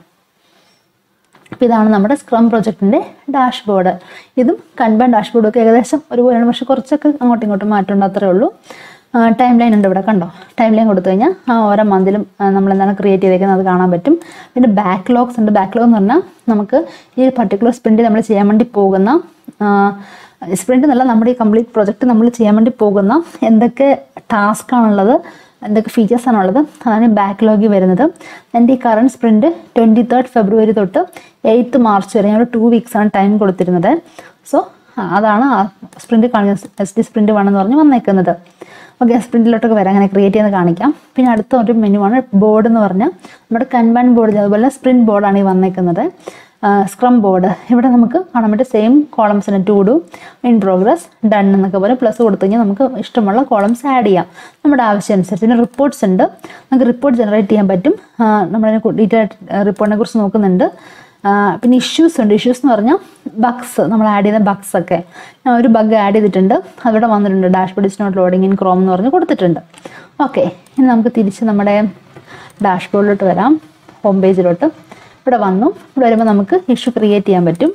അപ്പോൾ ഇതാണ് നമ്മുടെ സ്ക്രം പ്രൊജക്റ്റിൻ്റെ ഡാഷ്ബോർഡ് ഇതും കൺബൺ ഡാഷ്ബോർഡും ഒക്കെ ഏകദേശം ഒരുപോലെയാണ് പക്ഷെ കുറച്ചൊക്കെ അങ്ങോട്ടും ഇങ്ങോട്ടും മാറ്റമുണ്ട് അത്രേ ഉള്ളൂ ടൈം ലൈൻ ഉണ്ട് ഇവിടെ കണ്ടോ ടൈം ലൈൻ കൊടുത്തു കഴിഞ്ഞാൽ ആ ഓരോ മന്തിലും നമ്മൾ എന്താണ് ക്രിയേറ്റ് ചെയ്തേക്കുന്നത് അത് കാണാൻ പറ്റും പിന്നെ ബാക്ക്ലോഗ്സ് ഉണ്ട് ബാക്ക്ലോഗ് എന്ന് പറഞ്ഞാൽ നമുക്ക് ഈ ഒരു പർട്ടിക്കുലർ സ്പ്രിൻറ്റ് നമ്മൾ ചെയ്യാൻ വേണ്ടി പോകുന്ന സ്പ്രിൻറ്റ് എന്നല്ല നമ്മുടെ ഈ കംപ്ലീറ്റ് പ്രൊജക്റ്റ് നമ്മൾ ചെയ്യാൻ വേണ്ടി പോകുന്ന എന്തൊക്കെ ടാസ്ക് ആണുള്ളത് എന്തൊക്കെ ഫീച്ചേഴ്സ് ആണുള്ളത് അതാണ് ബാക്ക്ലോഗിൽ വരുന്നത് എൻ്റെ ഈ current sprint twenty third February തൊട്ട് എയ്ത്ത് മാർച്ച് വരെ ഞാൻ ഒരു ടു വീക്സ് ആണ് ടൈം കൊടുത്തിരുന്നത് സോ അതാണ് ആ സ്പ്രിൻറ്റ് കാണിക്കുന്നത് എസ് ഡി സ്പ്രിൻറ്റ് വൺ എന്ന് പറഞ്ഞ് വന്നേക്കുന്നത് ഓക്കെ സ്പ്രിൻറ്റിലോട്ടൊക്കെ വരാം അങ്ങനെ ക്രിയേറ്റ് ചെയ്യുന്നത് കാണിക്കാം പിന്നെ അടുത്ത ഒരു മെനുവാണ് ബോർഡ് എന്ന് പറഞ്ഞാൽ നമ്മുടെ കൻബാൻ ബോർഡ് അതുപോലെ സ്പ്രിൻറ്റ് ബോർഡാണ് ഈ വന്നേക്കുന്നത് സ്ക്രം ബോർഡ് ഇവിടെ നമുക്ക് കാണാൻ പറ്റും സെയിം കോളംസിന് to do in progress done എന്നൊക്കെ പോലെ പ്ലസ് കൊടുത്തു കഴിഞ്ഞാൽ നമുക്ക് ഇഷ്ടമുള്ള കോളംസ് ആഡ് ചെയ്യാം നമ്മുടെ ആവശ്യം അനുസരിച്ച് പിന്നെ റിപ്പോർട്ട്സ് ഉണ്ട് നമുക്ക് റിപ്പോർട്ട് ജനറേറ്റ് ചെയ്യാൻ പറ്റും ആ, നമ്മളതിനെ ഡീറ്റെയിൽ റിപ്പോർട്ടിനെ കുറിച്ച് നോക്കുന്നുണ്ട് ആ, പിന്നെ ഇഷ്യൂസ് ഉണ്ട് ഇഷ്യൂസ് എന്ന് പറഞ്ഞാൽ ബഗ്സ് നമ്മൾ ആഡ് ചെയ്യുന്ന ബഗ്സ് ഒക്കെ ഞാൻ ഒരു ബഗ് ആഡ് ചെയ്തിട്ടുണ്ട് അവിടെ വന്നിട്ടുണ്ട് dashboard is not loading in Chrome എന്ന് പറഞ്ഞ് കൊടുത്തിട്ടുണ്ട് ഓക്കെ ഇനി നമുക്ക് തിരിച്ച് നമ്മുടെ ഡാഷ്ബോർഡിലോട്ട് വരാം ഹോം പേജിലോട്ട് ഇവിടെ വന്നു ഇവിടെ വരുമ്പോൾ നമുക്ക് ഇഷ്യൂ ക്രിയേറ്റ് ചെയ്യാൻ പറ്റും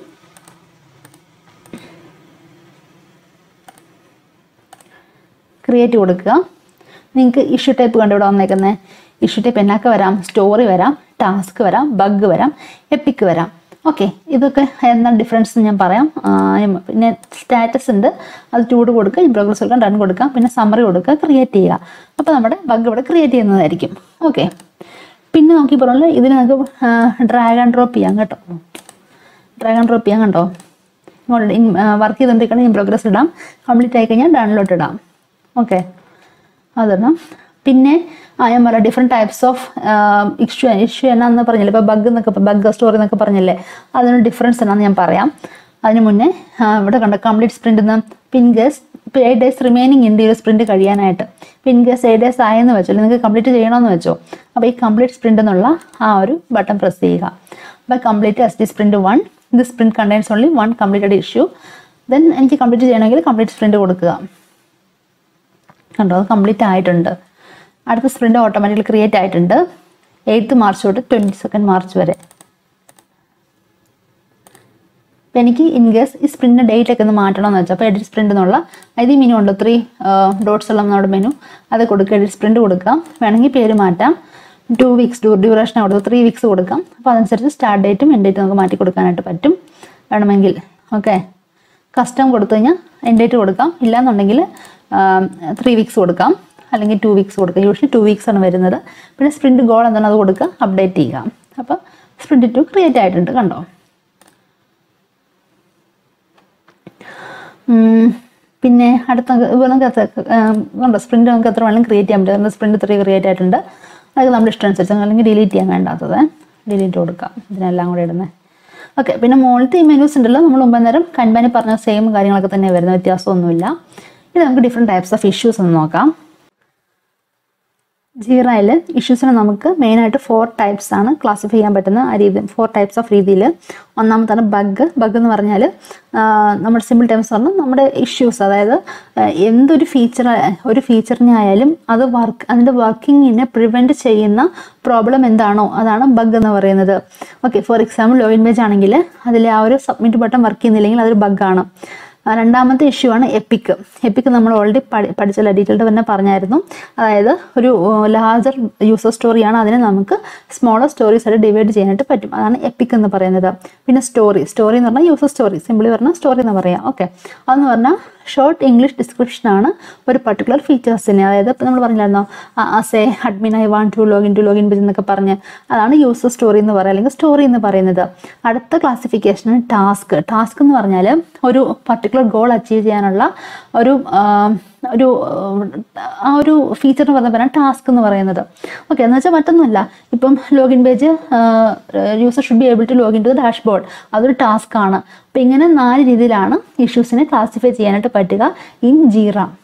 ക്രിയേറ്റ് കൊടുക്കുക നിങ്ങൾക്ക് ഇഷ്യൂ ടൈപ്പ് കണ്ടു ഇവിടെ വന്നേക്കുന്നത് ഇഷ്യൂ ടൈപ്പ് എന്നൊക്കെ വരാം സ്റ്റോറി വരാം ടാസ്ക് വരാം ബഗ് വരാം എപ്പിക്ക് വരാം ഓക്കെ ഇതൊക്കെ എന്താണ് ഡിഫറൻസ് എന്ന് ഞാൻ പറയാം ആ, പിന്നെ സ്റ്റാറ്റസ് ഉണ്ട് അത് ചൂട് കൊടുക്കുക ഈ പ്രോഗ്രസ് കൊടുക്കാം റൺ കൊടുക്കാം പിന്നെ സമ്മറി കൊടുക്കുക ക്രിയേറ്റ് ചെയ്യുക അപ്പോൾ നമ്മുടെ ബഗ് ഇവിടെ ക്രിയേറ്റ് ചെയ്യുന്നതായിരിക്കും ഓക്കെ പിന്നെ നോക്കി പറഞ്ഞാൽ ഇതിന് നമുക്ക് ഡ്രാഗ് ആൻഡ് ഡ്രോപ്പ് ചെയ്യാം കേട്ടോ ഡ്രാഗ് ആൻഡ് ഡ്രോപ്പ് ചെയ്യാം കണ്ടോ ഇങ്ങോട്ട് വർക്ക് ചെയ്തുകൊണ്ടിരിക്കണം ഇൻ പ്രോഗ്രസ് ഇടാം കംപ്ലീറ്റ് ആയി കഴിഞ്ഞാൽ ഡൗൺലോഡ് ഇടാം ഓക്കെ അതിടണം പിന്നെ ആ ഞാൻ പറയാം different types of issue issue എന്നാന്ന് പറഞ്ഞില്ലേ ഇപ്പോൾ ബഗ് എന്നൊക്കെ ബഗ് സ്റ്റോറി എന്നൊക്കെ പറഞ്ഞില്ലേ അതിന് ഡിഫറൻസ് എന്നാന്ന് ഞാൻ പറയാം അതിന് മുന്നേ ആ, ഇവിടെ കണ്ട കംപ്ലീറ്റ് സ്പ്രിൻ്റ് എന്ന് പിൻ ഗേസ് ഇപ്പോൾ എയ്റ്റ് ഡേയ്സ് റിമൈനിങ് ഉണ്ട് ഈ ഒരു സ്പ്രിൻ്റ് കഴിയാനായിട്ട് പിൻ ഗേസ് എയ്റ്റ് ഡേയ്സ് ആയെന്ന് വെച്ചോ നിങ്ങൾക്ക് കംപ്ലീറ്റ് ചെയ്യണമെന്ന് വെച്ചോ അപ്പോൾ ഈ കംപ്ലീറ്റ് സ്പ്രിൻ്റ് എന്നുള്ള ആ ഒരു ബട്ടൺ പ്രസ് ചെയ്യുക അപ്പോൾ complete S D sprint one ഇത് sprint contains only one completed issue then എനിക്ക് കംപ്ലീറ്റ് ചെയ്യണമെങ്കിൽ കംപ്ലീറ്റ് സ്പ്രിൻ്റ് കൊടുക്കുക കണ്ടോ അത് കംപ്ലീറ്റ് ആയിട്ടുണ്ട് അടുത്ത സ്പ്രിൻ്റ് ഓട്ടോമാറ്റിക്കലി ക്രിയേറ്റ് ആയിട്ടുണ്ട് എയ്ത്ത് മാർച്ച് തൊട്ട് ട്വൻറ്റി സെക്കൻഡ് മാർച്ച് വരെ അപ്പോൾ എനിക്ക് ഇൻ കേസ് ഈ സ്പ്രിൻ്റ് ഡേറ്റ് ഒക്കെ ഒന്ന് മാറ്റണമെന്ന് വെച്ചാൽ അപ്പോൾ എഡിറ്റ് സ്പ്രിൻ്റ് എന്നുള്ള ഇത് മെനു ഉണ്ട് ത്രീ ഡോട്ട്സ് ഉള്ള നമ്മുടെ മെനു അത് കൊടുക്കുക എഡിറ്റ് സ്പ്രിൻ്റ് കൊടുക്കാം വേണമെങ്കിൽ പേര് മാറ്റാം ടു വീക്സ് ഡ്യൂ ഡ്യൂറേഷൻ കൊടുക്കുക ത്രീ വീക്സ് കൊടുക്കാം അപ്പോൾ അതനുസരിച്ച് സ്റ്റാർട്ട് ഡേറ്റും എൻഡ് ഡേറ്റും നമുക്ക് മാറ്റി കൊടുക്കാനായിട്ട് പറ്റും വേണമെങ്കിൽ ഓക്കെ കസ്റ്റം കൊടുത്തു കഴിഞ്ഞാൽ എൻഡ് ഡേറ്റ് കൊടുക്കാം ഇല്ലാന്നുണ്ടെങ്കിൽ ത്രീ വീക്സ് കൊടുക്കാം അല്ലെങ്കിൽ ടു വീക്സ് കൊടുക്കുക യൂഷ്വലി ടു വീക്സ് ആണ് വരുന്നത് പിന്നെ സ്പ്രിൻ്റ് ഗോൾ എന്താണ് അത് കൊടുക്കുക അപ്ഡേറ്റ് ചെയ്യുക അപ്പോൾ സ്പ്രിൻ്റ് ടു ക്രിയേറ്റ് ആയിട്ടുണ്ട് കണ്ടോ ഉം, പിന്നെ അടുത്ത ഇതുപോലെ നമുക്ക് എത്ര കണ്ടോ സ്പ്രിൻ്റ് നമുക്ക് എത്ര വേണമെങ്കിലും ക്രിയേറ്റ് ചെയ്യാൻ പറ്റും സ്പ്രിൻ്റ് ത്രീ ക്രിയേറ്റ് ആയിട്ടുണ്ട് അത് നമ്മുടെ ഇഷ്ടം അനുസരിച്ച് അല്ലെങ്കിൽ ഡിലീറ്റ് ചെയ്യാൻ വേണ്ടാത്തത് ഡിലീറ്റ് കൊടുക്കാം ഇതിനെല്ലാം കൂടെ ഇടുന്നത് ഓക്കെ പിന്നെ മുകളിലത്തെ ഈ മെനൂസ് ഉണ്ടല്ലോ നമ്മൾ മുമ്പ് നേരം കൺബാനി പറഞ്ഞ സെയിം കാര്യങ്ങളൊക്കെ തന്നെ വരുന്നത് വ്യത്യാസമൊന്നുമില്ല ഇത് നമുക്ക് ഡിഫറെൻറ്റ് ടൈപ്സ് ഓഫ് ഇഷ്യൂസ് ഒന്ന് നോക്കാം ജീറയിൽ ഇഷ്യൂസിനെ നമുക്ക് മെയിനായിട്ട് ഫോർ ടൈപ്സ് ആണ് ക്ലാസിഫൈ ചെയ്യാൻ പറ്റുന്ന ആ രീതി ഫോർ ടൈപ്സ് ഓഫ് രീതിയിൽ ഒന്നാമത്താണ് ബഗ് ബഗ് എന്ന് പറഞ്ഞാൽ നമ്മുടെ സിമ്പിൾ ടൈംസ് പറഞ്ഞാൽ നമ്മുടെ ഇഷ്യൂസ് അതായത് ആ, എന്തൊരു ഫീച്ചർ ഒരു ഫീച്ചറിനെ ആയാലും അത് വർക്ക് അതിൻ്റെ വർക്കിങ്ങിനെ പ്രിവെൻറ്റ് ചെയ്യുന്ന പ്രോബ്ലം എന്താണോ അതാണ് ബഗ് എന്ന് പറയുന്നത് okay for example login page ആണെങ്കിൽ അതിൽ ആ ഒരു സബ്മിറ്റ് ബട്ടൺ വർക്ക് ചെയ്യുന്നില്ലെങ്കിൽ അതൊരു ബഗ്ഗാണ് ആ, രണ്ടാമത്തെ ഇഷ്യൂ ആണ് എപ്പിക് എപ്പിക് നമ്മൾ ഓൾറെഡി പഠി പഠിച്ചല്ല ഡീറ്റെയിൽഡ് തന്നെ പറഞ്ഞായിരുന്നു അതായത് ഒരു ലാർജർ യൂസർ സ്റ്റോറിയാണ് അതിനെ നമുക്ക് സ്മോളർ സ്റ്റോറീസ് ആയിട്ട് ഡിവൈഡ് ചെയ്യാനായിട്ട് പറ്റും അതാണ് എപ്പിക് എന്ന് പറയുന്നത് പിന്നെ സ്റ്റോറി സ്റ്റോറി എന്ന് പറഞ്ഞാൽ യൂസർ സ്റ്റോറി സിമ്പിളി പറഞ്ഞാൽ സ്റ്റോറി എന്ന് പറയാം ഓക്കെ അതെന്ന് പറഞ്ഞാൽ ഷോർട്ട് ഇംഗ്ലീഷ് ഡിസ്ക്രിപ്ഷൻ ആണ് ഒരു പർട്ടിക്കുലർ ഫീച്ചേഴ്സിനെ അതായത് ഇപ്പം നമ്മൾ പറഞ്ഞില്ലായിരുന്നോ as a admin I want to login to login page എന്നൊക്കെ പറഞ്ഞ് അതാണ് യൂസർ സ്റ്റോറി എന്ന് പറയുക അല്ലെങ്കിൽ സ്റ്റോറി എന്ന് പറയുന്നത് അടുത്ത ക്ലാസിഫിക്കേഷൻ ടാസ്ക് ടാസ്ക് എന്ന് പറഞ്ഞാൽ ഒരു പർട്ടിക്കുലർ ഗോൾ അച്ചീവ് ചെയ്യാനുള്ള ഒരു ആ, ഒരു ആ ഒരു ഫീച്ചർ എന്ന് പറഞ്ഞ പറയാൻ ടാസ്ക് എന്ന് പറയുന്നത് ഓക്കെ എന്ന് വെച്ചാൽ മറ്റൊന്നുമല്ല ഇപ്പം login page user should be able to login to the dashboard അതൊരു ടാസ്ക് ആണ് അപ്പം ഇങ്ങനെ നാല് രീതിയിലാണ് ഇഷ്യൂസിനെ ക്ലാസിഫൈ ചെയ്യാനായിട്ട് പറ്റുക ഇൻ ജീറ